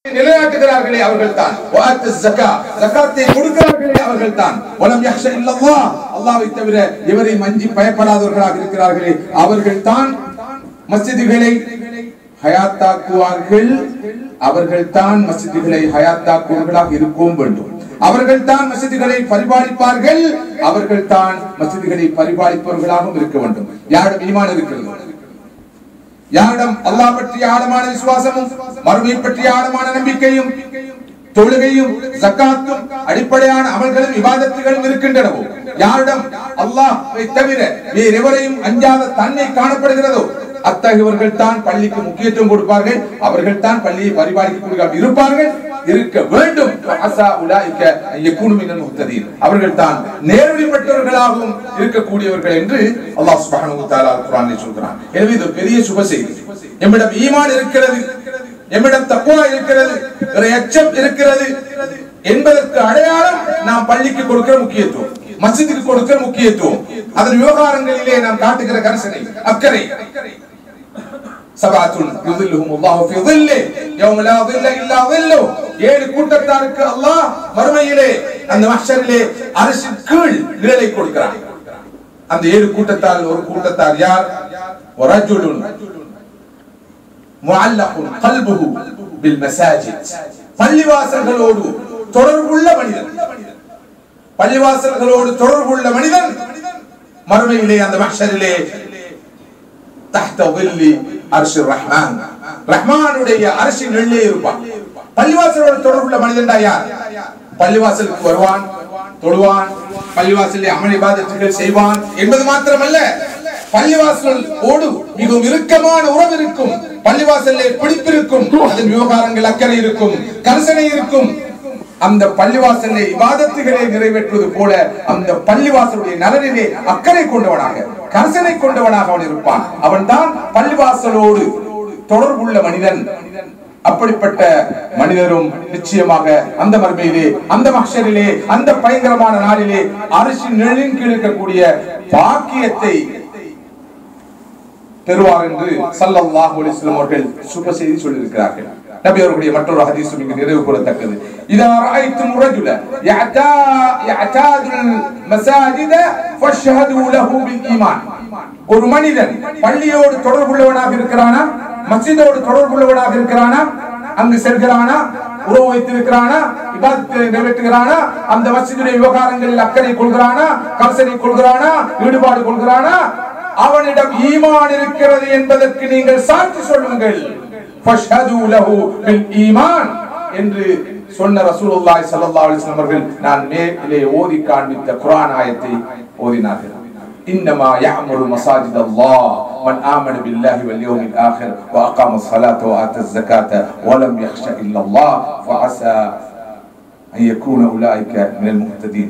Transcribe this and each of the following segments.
நிலைநாட்டுகிறார்களே அவர்கள் தான் ஜக்காத்தை கொடுக்கிறார்களே அவர்கள் தான் வலம் யக்ஷ இல்லல்லாஹ் அல்லாஹ்வை தவிர இவரை மஞ்சி பயப்படாதவர்களாக இருக்கிறார்களே அவர்கள் தான் மஸ்ஜிதுகளை ஹயாத்தாக்குவார்கள் அவர்கள் தான் மஸ்ஜிதுகளை ஹயாத்தாக்குவர்களாக இருக்கவும் வேண்டும் அவர்கள் தான் மஸ்ஜிதுகளை பரிபாலிப்பார்கள் அவர்கள் தான் மஸ்ஜிதுகளை பரிபாலிப்பவர்களாகவும் இருக்க வேண்டும் யாரிடம் ஈமான் இருக்கிறது யாரிடம் அல்லாஹ் பற்றிய ஆழமான விசுவாசமும் மறுமை பற்றிய ஆழமான நம்பிக்கையும் தொழுகையும் ஜக்காத்தும் அடிப்படையான அமல்களும் விவாதத்துகளும் இருக்கின்றனவோ யாரிடம் அல்லாஹ்வை தவிர வேறெவரையும் அஞ்சாத தன்மை காணப்படுகிறதோ அத்தகையவர்கள் தான் பள்ளிக்கு முக்கியத்துவம் கொடுப்பார்கள் அவர்கள் தான் பள்ளியை பரிபாலிக்கக்கூடிய இருப்பார்கள் இருக்க வேண்டும் அஸா உலாயிக யகூனு மினல் முஹ்ததீன் அவர்கள் தான் நேர்வழிப்பட்டவர்களாகவும் இருக்கக்கூடியவர்கள் என்று அல்லாஹ் சுப்ஹானஹு வ தஆலா குர்ஆனில் சொல்கிறான் எனவே இது ஒரு பெரிய சுப செய்தி எம்மிடம் ஈமான் இருக்கிறது எம்மிடம் தக்குவா இருக்கிறது ஒரு எச்சம் இருக்கிறது என்பதற்கு அடையாளம் நாம் பள்ளிக்கு கொடுக்கிற முக்கியத்துவம் மஸ்ஜிதுக்கு கொடுக்கிற முக்கியத்துவம் அதன் விவகாரங்களிலே நாம் காட்டுகிற கரிசனை அக்கறை சபாத்துன் யுதில்லுஹும் அல்லாஹு ஃபீ ظில்லி யௌம லா ظில்ல இல்லா ظில்லு ஏழு கூட்டத்தாருக்கு அல்லாஹ் மறுமையிலே அந்த மஹ்ஷரிலே அரிசின் கீழ் நிழலை கொடுக்கிறான் அந்த ஏழு கூட்டத்தார் ஒரு கூட்டத்தார் யார் வரஜுலுன் முஅல்லகுன் கல்புஹு பில் மசாஜித் பள்ளிவாசல்களோடு தொடர்புள்ள மனிதன் பள்ளிவாசல்களோடு தொடர்புள்ள மனிதன் மறுமையிலே அந்த மஹ்ஷரிலே தஹ்த ظில்லி அர்ஷிர் ரஹ்மான் ரஹ்மானுடைய அரசின் நிழலே இருப்பான் பள்ளிவாசலோடு தொடர்புள்ள மனிதன்டா யார் பள்ளிவாசலுக்கு வருவான் தொழுவான் பள்ளிவாசலில் அமல் இபாதத்துகள் செய்வான் என்பது மாத்திரமல்ல பள்ளிவாசல் ஓடு மிகவும் இறுக்கமான உறவு இருக்கும் பள்ளிவாசலிலே பிடிப்பிருக்கும் அதன் விவகாரங்கள் அக்கறை இருக்கும் கரிசனை இருக்கும் அந்த பள்ளிவாசலை இபாதத்துகளை நிறைவேற்றுவது போல அந்த பள்ளிவாசலுடைய நலனிலே அக்கறை கொண்டவனாக கரிசனை கொண்டவனாக அவன் இருப்பான் அவன் தான் பள்ளிவாசலோடு தொடர்புள்ள மனிதன் அப்படிப்பட்ட மனிதரும் நிச்சயமாக அந்த மர்மையிலே அந்த மக்ஷரிலே அந்த பயங்கரமான நாளிலே அரசு நிழலின் கீழ் இருக்கக்கூடிய பாக்கியத்தை பெறுவார் என்று சல்லல்லாஹு அலைஹி வஸல்லம் அவர்கள் சுப செய்தி சொல்லியிருக்கிறார்கள் நபி அவர்களுடைய மற்றொரு ஹதீஸும் இங்கு நிறைவு கூறத்தக்கது இதா ரஅய்தும் ரஜுல யஅதா யஅதாதுல் மசாஜித ஃபஷ்ஹது லஹு பில் ஈமான் ஒரு மனிதன் பள்ளியோடு தொடர்புள்ளவனாக இருக்கிறானா மஸ்ஜிதோடு தொடர்புள்ளவனாக இருக்கிறானா அங்கு செல்கிறானா உறவு வைத்திருக்கிறானா இபாதத்தை நிறைவேற்றுகிறானா அந்த மஸ்ஜிதுடைய விவகாரங்களில் அக்கறை கொள்கிறானா கரிசனை கொள்கிறானா ஈடுபாடு கொள்கிறானா அவனிடம் ஈமான் இருக்கிறது என்பதற்கு நீங்கள் சாட்சி சொல்லுங்கள் ஃபஷ்ஹது லஹு பில் ஈமான் என்று சொன்ன ரசூலுல்லாஹி ஸல்லல்லாஹு அலைஹி வஸல்லம் அவர்கள் நான் மேலே ஓதி காண்பித்த குர்ஆன் ஆயத்தை ஓதினார்கள் إنما يعمر مساجد الله من آمن بالله واليوم الآخر وأقام الصلاة وآتى الزكاة ولم يخش إلا الله فعسى أن يكون أولئك من المهتدين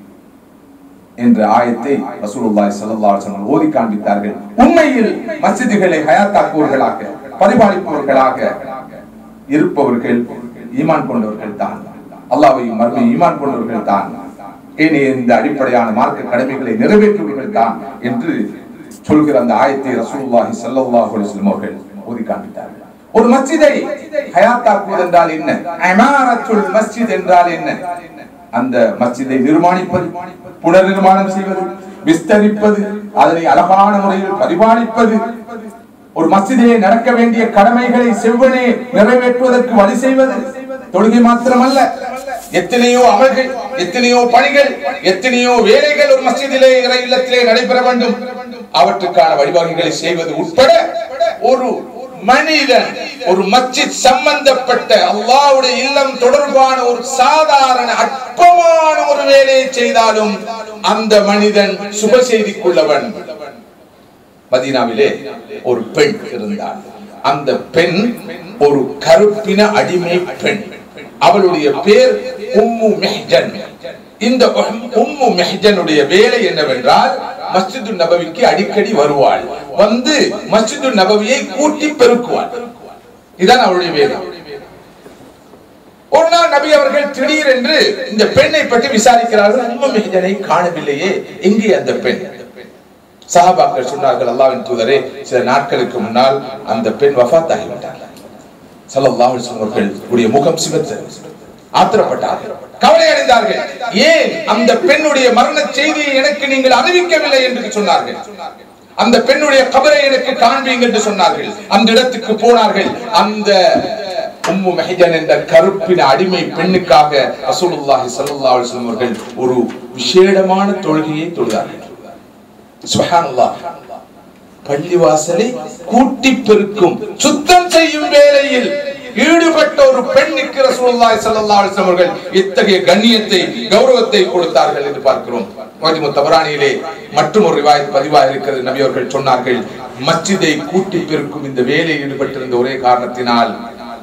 என்ற ஆயத்தை ரசூலுல்லாஹி ஸல்லல்லாஹு அலைஹி வஸல்லம் ஓதி காண்பித்தார்கள் உண்மையில் மஸ்ஜிதுகளை ஹயாத்தாக்குவர்களாக பரிபாலிப்பவர்களாக இருப்பவர்கள் ஈமான் கொண்டவர்கள் தான் அல்லாஹ்வையும் மறுமை ஈமான் கொண்டவர்கள் தான் ஏனைய இந்த அடிப்படையான மார்க்க கடமைகளை நிறைவேற்றுவர்கள் தான் என்று சொல்கிற அந்த ஆயத்தை ரசூலுல்லாஹி ஸல்லல்லாஹு அலைஹி வஸல்லம் அவர்கள் ஓதி காண்பித்தார்கள் ஒரு மஸ்ஜிதை ஹயாத்தாக்குவது என்றால் என்ன இமாரத்துல் மஸ்ஜித் என்றால் என்ன அந்த மஸ்ஜிதை நிர்மாணிப்பது புனர் நிர்மாணம் செய்வது விஸ்தரிப்பது அதனை அழகான முறையில் பரிபாலிப்பது ஒரு மஸ்ஜிதிலே நடக்க வேண்டிய கடமைகளை செவ்வனே நிறைவேற்றுவதற்கு வழி செய்வது தொழுகை மாத்திரமல்ல எத்தனையோ அமல்கள் எத்தனையோ பணிகள் எத்தனையோ வேலைகள் ஒரு மஸ்ஜிதிலே இறை இல்லத்திலே நடைபெற வேண்டும் அவற்றுக்கான வழிவகைகளை செய்வது உட்பட ஒரு மனிதன் ஒரு மஸ்ஜித் சம்பந்தப்பட்ட அல்லாஹ்வுடைய இல்லம் தொடர்பான ஒரு சாதாரண அற்பமான ஒரு வேலையை செய்தாலும் அந்த மனிதன் சுப செய்திக்குள்ளவன் மதீனாவிலே ஒரு பெண் இருந்தாள் அந்த பெண் ஒரு கருப்பின அடிமை பெண் அவளுடைய பேர் உம்மு மெஹ்ஜன் இந்த உம்மு மெஹ்ஜனுடைய வேலை என்னவென்றால் மஸ்ஜிது நபவிக்கு அடிக்கடி வருவாள் வந்து மஸ்ஜிது நபவியை கூட்டி பெருக்குவாள் இதான் அவளுடைய வேலை ஒரு நாள் நபி அவர்கள் திடீரென்று இந்த பெண்ணை பற்றி விசாரிக்கிறார்கள் உம்மு மெஹ்ஜனை காணவில்லையே எங்கே அந்த பெண் சஹாபாக்கள் சொன்னார்கள் அல்லாவின் தூதரே சில நாட்களுக்கு முன்னால் அந்த பெண் வஃபாத் ஆகிவிட்டார் ஸல்லல்லாஹு அலைஹி வஸல்லம் அவர்கள் உடைய முகம் சிவத்தது ஆத்திரப்பட்டார்கள் கவலை அடைந்தார்கள் ஏன் அந்த பெண்ணுடைய மரண செய்தியை எனக்கு நீங்கள் அறிவிக்கவில்லை என்று சொன்னார்கள் அந்த பெண்ணுடைய கபரை எனக்கு காண்பீங்க என்று சொன்னார்கள் அந்த இடத்துக்கு போனார்கள் அந்த உம்மு மெஹஜன் என்ற கருப்பின அடிமை பெண்ணுக்காக ரசூலுல்லாஹி ஸல்லல்லாஹு அலைஹி வஸல்லம் அவர்கள் ஒரு விசேடமான தொழுகையை தொழுதார்கள் சுப்ஹானல்லாஹ் பள்ளிவாசலை கூட்டி பெருக்கும் சுத்தம் செய்யும் வேலையில் ஈடுபட்ட ஒரு பெண்ணுக்கு ரசூலுல்லாஹி ஸல்லல்லாஹு அலைஹி வஸல்லம் அவர்கள் இத்தகைய கண்ணியத்தை கௌரவத்தை கொடுத்தார்கள் என்று பார்க்கிறோம் வாஜிமு தபரானியிலே மற்றும் ஒரு ரிவாயத் பதிவாக இருக்கிறது நபி அவர்கள் சொன்னார்கள் மஸ்ஜிதை கூட்டி பெருக்கும் இந்த வேலையில் ஈடுபட்டிருந்த ஒரே காரணத்தினால்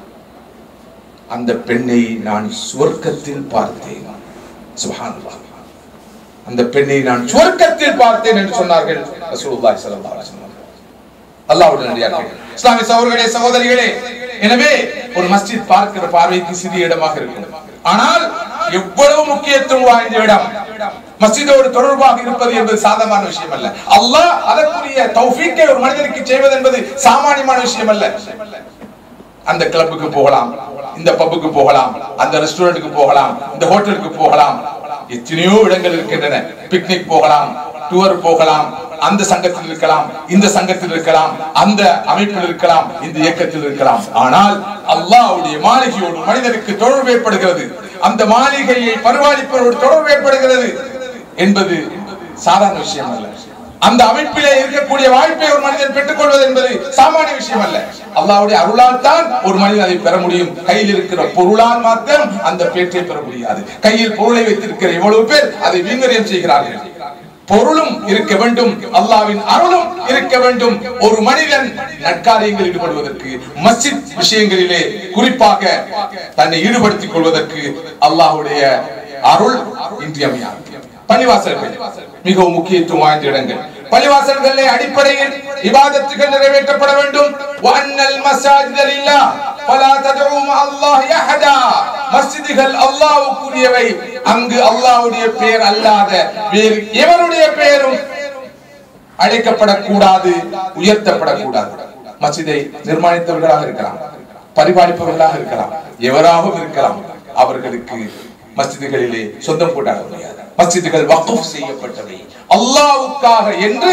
அந்த பெண்ணை நான் சுவர்க்கத்தில் பார்த்தேன் சுப்ஹானல்லாஹ் அந்த பெண்ணை நான் சுவர்க்கத்தில் பார்த்தேன் என்று சொன்னார்கள் ரசூலுல்லாஹி ஸல்லல்லாஹு அலைஹி வஸல்லம் அல்லாஹ்வுடைய நடிகார்கள் இஸ்லாமிய சகோதரர்களே சகோதரிகளே எனவே ஒரு மஸ்ஜித் பார்க்கிற பார்வைக்கு சிறிய இடமாக இருக்கும் ஆனால் எவ்வளவு முக்கியத்துவம் வாய்ந்த இடம் மஸ்ஜிதோடு தொடர்பாக இருப்பது என்பது சாதாரண விஷயம் அல்ல அல்லாஹ் அதற்குரிய தௌஃபீக்கை ஒரு மனிதனுக்கு செய்வது என்பது சாமானியமான விஷயம் அல்ல அந்த கிளப்புக்கு போகலாம் இந்த பப்புக்கு போகலாம் அந்த ரெஸ்டாரண்ட்டுக்கு போகலாம் இந்த ஹோட்டலுக்கு போகலாம் எத்தனையோ இடங்கள் இருக்கின்றன பிக்னிக் போகலாம் டூர் போகலாம் அந்த சங்கத்தில் இருக்கலாம் இந்த சங்கத்தில் இருக்கலாம் அந்த அமைப்பில் இருக்கலாம் இந்த இயக்கத்தில் இருக்கலாம் ஆனால் அல்லாஹ்வுடைய மாளிகையோடு மனிதனுக்கு தொடர்பு ஏற்படுகிறது அந்த மாளிகையை பரிபாலிப்பவரோடு தொடர்பு ஏற்படுகிறது என்பது சாதாரண விஷயம் அல்ல அந்த அமைப்பிலே இருக்கக்கூடிய வாய்ப்பை ஒரு மனிதன் பெற்றுக் கொள்வது என்பது சாமானிய விஷயம் அல்ல அல்லாஹ்வுடைய அருளால் தான் ஒரு மனிதன் அதை பெற முடியும் கையில் இருக்கிற பொருளால் மாத்திரம் அந்த பேற்றை பெற முடியாது கையில் பொருளை வைத்திருக்கிற எவ்வளவு பேர் அதை வீங்கரியம் செய்கிறார்கள் பொருளும் இருக்க வேண்டும் அல்லாவின் அருளும் இருக்க வேண்டும் ஒரு மனிதன் நற்காரியங்களில் ஈடுபடுவதற்கு மஸ்ஜித் விஷயங்களிலே குறிப்பாக தன்னை ஈடுபடுத்திக் கொள்வதற்கு அல்லாஹ்வுடைய அருள் இன்றியமையாது பள்ளிவாசல்கள் மிகவும் முக்கியத்துவம் வாய்ந்த இடங்கள் பள்ளிவாசல்களே அடிப்படையில் இபாதத்துகள் நிறைவேற்றப்பட வேண்டும் வஅன்னல் மஸாஜித லில்லாஹ் ஃபலா ததுஉ மஅல்லாஹி அஹதா மஸ்ஜிதுகள் அல்லாஹ்வுக்குரியவை அங்கு அல்லாஹ்வுடைய பெயர் அல்லாத வேறு எவருடைய பெயரும் அழைக்கப்படக்கூடாது உயர்த்தப்படக்கூடாது மஸ்ஜிதை நிர்மாணித்தவர்களாக இருக்கலாம் பரிபாலிப்பவர்களாக இருக்கலாம் எவராகவும் இருக்கலாம் அவர்களுக்கு மஸ்ஜிதுகளிலே சொந்தம் கொண்டாட முடியாது மஸ்ஜிதுகள் வக்ஃப் செய்யப்பட்டவை அல்லாஹ்வுக்காக என்று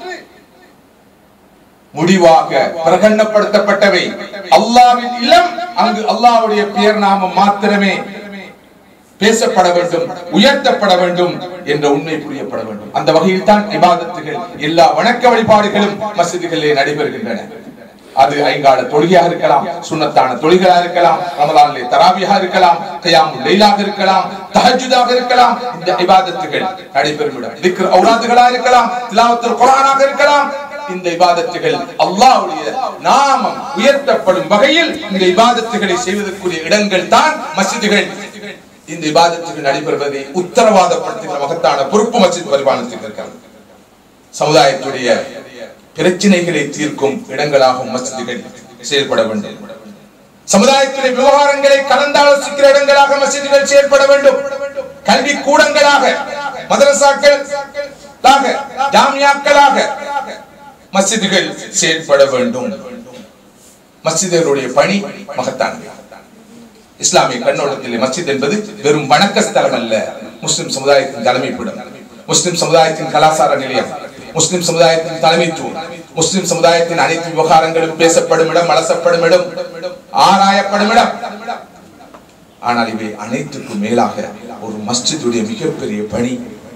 முடிவாக பிரகடனப்படுத்தப்பட்டவை அல்லாஹ்வின் இல்லம் அங்கு அல்லாஹ்வுடைய பெயர் நாமம் மாத்திரமே பேசப்பட வேண்டும் உயர்த்தப்பட வேண்டும் என்ற உண்மை புரியப்பட வேண்டும் அந்த வகையில் தான் இபாதத்துகள் எல்லா வணக்க வழிபாடுகளும் மஸ்ஜிதுகளிலே நடைபெறுகின்றன அது ஐங்கால தொழுகையாக இருக்கலாம் சுன்னத்தான தொழுகையாக இருக்கலாம் ரமலானிலே தராவியாக இருக்கலாம் கயாம் லைலாக இருக்கலாம் தஹஜ்ஜுதாக இருக்கலாம் இந்த இபாதத்துகள் நடைபெறும் இடம் திக்ர் ஔராதுகளாக இருக்கலாம் திலாவத்துல் குர்ஆனாக இருக்கலாம் இந்த இபாதத்துகள் அல்லாஹ்வுடைய நாமம் உயர்த்தப்படும் வகையில் இந்த இபாதத்துகளை செய்வதற்குரிய இடங்கள் தான் மஸ்ஜிதுகள் இந்த இபாதத்துகள் நடைபெறுவதை உத்தரவாதப்படுத்துகிற மகத்தான பொறுப்பு மஸ்ஜித் பரிபாலனத்துக்கு இருக்கிறது சமுதாயத்துடைய பிரச்சனைகளை தீர்க்கும் இடங்களாகவும் மஸ்ஜிதுகள் செயல்பட வேண்டும் சமுதாயத்துடைய விவகாரங்களை கலந்தாலோசிக்கிற இடங்களாக மஸ்ஜிதுகள் செயல்பட வேண்டும் கல்வி கூடங்களாக மதரசாக்கள் ஜாமியாக்களாக மஸ்ஜிதுகள் செயல்பட வேண்டும் மஸ்ஜிதுகளுடைய பணி மகத்தானது இஸ்லாமிய கண்ணோட்டத்தில் மஸ்ஜித் என்பது வெறும் வணக்க ஸ்தலம் அல்ல முஸ்லிம் சமுதாயத்தின் தலைமைப்பிடம் முஸ்லிம் சமுதாயத்தின் கலாச்சார நிலையம் முஸ்லிம் சமுதாயத்தின் தலைமைத்துவம் முஸ்லிம் சமுதாயத்தின் அனைத்து விவகாரங்களும் பேசப்படும் இடம் அலசப்படும் இடம் ஆராயப்படும் இடம் ஆனால் இவை அனைத்துக்கும் மேலாக ஒரு மஸ்ஜிதுடைய மிகப்பெரிய பணி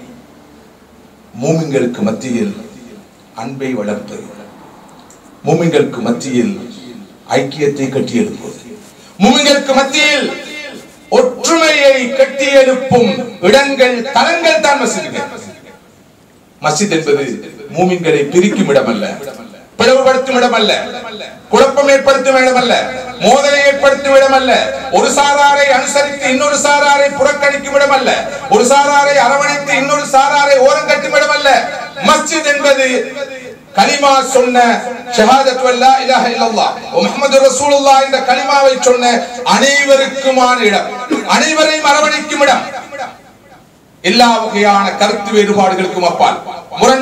மூமிங்களுக்கு மத்தியில் அன்பை வளர்ப்பது மூமிங்களுக்கு மத்தியில் ஐக்கியத்தை கட்டியெழுப்புவது மூமிங்களுக்கு மத்தியில் ஒற்றுமையை கட்டியெழுப்பும் இடங்கள் தலங்கள் தான் மஸ்ஜிதுகள் மஸ்ஜித் என்பது மூமின்களை பிரிக்கும் இடமல்ல பிளவுபடுத்தும் இடமல்ல குழப்பம் ஏற்படுத்தும் இடமல்ல மோதலை ஏற்படுத்தும் இடமல்ல ஒரு சாராரை அனுசரித்து இன்னொரு சாராரை புறக்கணிக்கும் இடமல்ல ஒரு சாராரை அரவணைத்து இன்னொரு சாராரை ஓரங்கட்டும் இடமல்ல மஸ்ஜித் என்பது கலிமா சொன்ன ஷஹாதத் வல்லா இலாஹ இல்லல்லாஹ் முஹம்மது ரசூலுல்லாஹ் என்ற கலிமாவை சொன்ன அனைவருக்குமான இடம் அனைவரையும் அரவணைக்கும் இடம் எல்லா வகையான கருத்து வேறுபாடுகளுக்கும் அப்பால்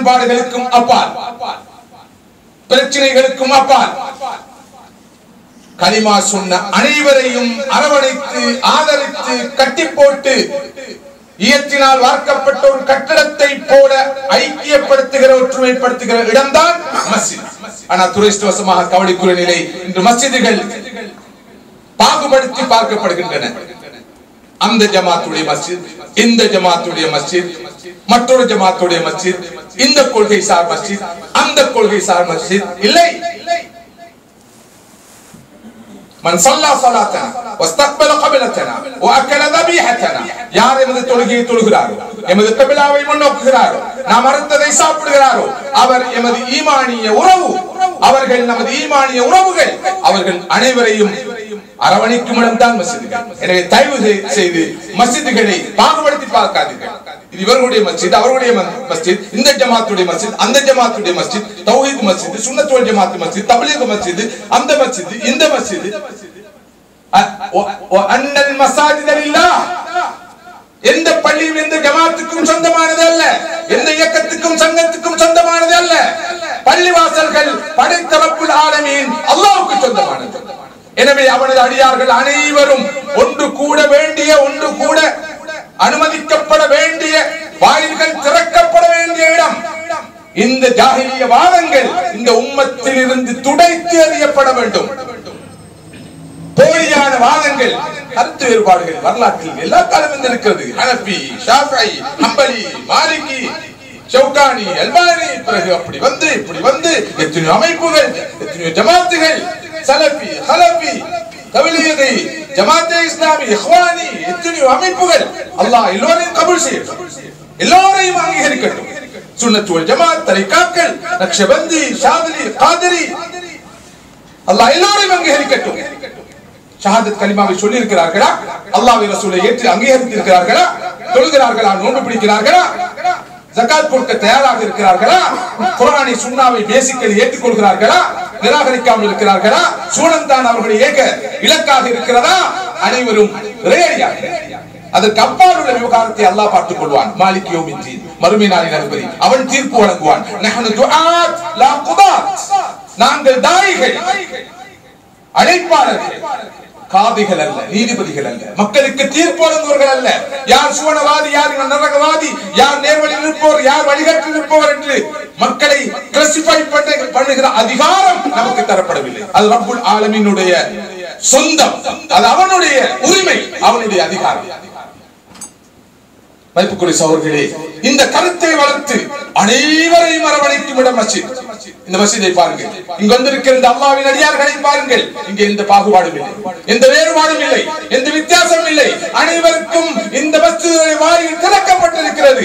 முரண்பாடுகளுக்கும் அப்பால் பிரச்சனைகளுக்கும் அப்பால் கலிமா சொன்ன அனைவரையும் அரவணைத்து ஆதரித்து கட்டி போட்டு ஈயத்தினால் வார்க்கப்பட்ட ஒரு கட்டடத்தை போல ஐக்கியப்படுத்துகிற ஒற்றுமைப்படுத்துகிற இடம்தான் மஸ்ஜித் ஆனா துரதிருஷ்டவசமாக கவலைக்குரிய நிலை இன்று மஸ்ஜிதுகள் பாகுபடுத்தி பார்க்கப்படுகின்றன அந்த ஜமாத்துடைய மஸ்ஜித் இந்த ஜமாத்துடைய மஸ்ஜித் மற்றொரு ஜமாத்துடைய மஸ்ஜித் இந்த கொள்கை சார் மஸ்ஜித் அந்த கொள்கை சார் மஸ்ஜித் இல்லை من صلى صلاتنا واستقبل قبلتنا واكل ذبيحتنا யார் எமது தொழுகையை தொழுகிறாரோ எமது கபிலாவை முன்னோக்குகிறாரோ நாம் அறுத்ததை சாப்பிடுகிறாரோ அவர் எமது ஈமானிய உறவு அவர்கள் நமது ஈமானிய உறவுகள் அவர்கள் அனைவரையும் அரவணைக்கும் இடம்தான் மசிதிகள் எனவே தயவு செய்- செய்து மசிதிகளை பாகுபடுத்தி பார்க்காதீர்கள் இது இவர்களுடைய மஸ்ஜித் அவர்களுடைய ம- மஸ்ஜித் இந்த ஜமாத்துடைய மஸ்ஜித் அந்த ஜமாத்துடைய மஸ்ஜித் தௌஹீத் மஸ்ஜித் சுன்னத்துல் ஜமாத் மஸ்ஜித் தப்லீக் மஸ்ஜித் அந்த மஸ்ஜித் இந்த மஸ்ஜித் அ- வ- வ- அன்னல் மசாஜித லில்லாஹ் எந்த பள்ளியும் எந்த ஜமாத்துக்கும் சொந்தமானது அல்ல எந்த இயக்கத்துக்கும் சங்கத்துக்கும் சொந்தமானது அல்ல பள்ளிவாசல்கள் படைத்த ரப்புல் ஆலமீன் அல்லாஹ்வுக்கு சொந்தமானது எனவே அவனது அடியார்கள் அனைவரும் ஒன்று கூட வேண்டிய ஒன்று கூட அனுமதிக்கப்பட வேண்டிய வாயில்கள் திறக்கப்பட வேண்டிய இடம் இந்த ஜாகிலிய வாதங்கள் இந்த உம்மத்தில் இருந்து துடைத்து எறியப்பட வேண்டும் போலியான வாதங்கள் கருத்து வேறுபாடுகள் வரலாற்றில் எல்லா காலம் இருக்கிறது ஹனபி ஷாஃபி ஹம்பலி மாலிகி ஷவுகானி அல்பானி பிறகு அப்படி வந்து இப்படி வந்து எத்தனையோ அமைப்புகள் எத்தனையோ ஜமாத்துகள் சலபி ஹலபி தவிலியதை ஜமாத்தே இஸ்லாமி இஹ்வானி எத்தனையோ அமைப்புகள் அல்லாஹ் எல்லோரையும் கபூல் செய்யட்டும் எல்லோரையும் அங்கீகரிக்கட்டும் சுன்னத்து வல் ஜமாத் தரிகாக்கள் நக்ஷபந்தி ஷாதிலி காதிரி அல்லாஹ் எல்லோரையும் அங்கீகரிக்கட்டும் ஷஹாதத் கலிமாவை சொல்லி இருக்கிறார்களா அல்லாஹ்வை ரசூலை ஏற்று அங்கீகரித்து இருக்கிறார்களா தொழுகிறார்களா நோன்பு பிடிக்கிறார்களா ஜகாத் கொடுக்க தயாராக இருக்கிறார்களா குர்ஆனை சுன்னாவை பேசிக்கலி ஏற்றுக்கொள்கிறார்களா நிராகரிக்காமல் இருக்கிறார்களா சூழந்தான் அவர்களை ஏக இலக்காக இருக்கிறதா அனைவரும் ரேடியாக அதற்கு அப்பால் உள்ள விவகாரத்தை அல்லாஹ் பார்த்துக் கொள்வான் மாலிக் யோமித்தீன் மறுமை நாளின் அதிபதி அவன் தீர்ப்பு வழங்குவான் நஹ்னு துஆத் லா குதாத் நாங்கள் தாயிகள் அழைப்பாளர்கள் காதிகள் அல்ல நீதிபதிகள் அல்ல மக்களுக்கு தீர்ப்பு வழங்குவர்கள் அல்ல யார் சுவனவாதி யார் நரகவாதி யார் நேர்வழியில் இருப்போர் யார் வழிகாட்டில் இருப்பவர் என்று மக்களை கிளாசிஃபை பண்ணுகிற அதிகாரம் நமக்கு தரப்படவில்லை அது ரப்புல் ஆலமீனுடைய சொந்தம் அது அவனுடைய உரிமை அவனுடைய அதிகாரம் மதிப்புக்குரிய சகோதரர்களே இந்த கருத்தை வளர்த்து அனைவரையும் அரவணைக்கும் இடம் மஸ்ஜித் இந்த மஸ்ஜிதை பாருங்கள் இங்கு வந்திருக்கிற இந்த அல்லாவின் அடியார்களை பாருங்கள் இங்கே எந்த பாகுபாடும் இல்லை எந்த வேறுபாடும் இல்லை எந்த வித்தியாசம் இல்லை அனைவருக்கும் இந்த மஸ்ஜிதை வாயில் திறக்கப்பட்டிருக்கிறது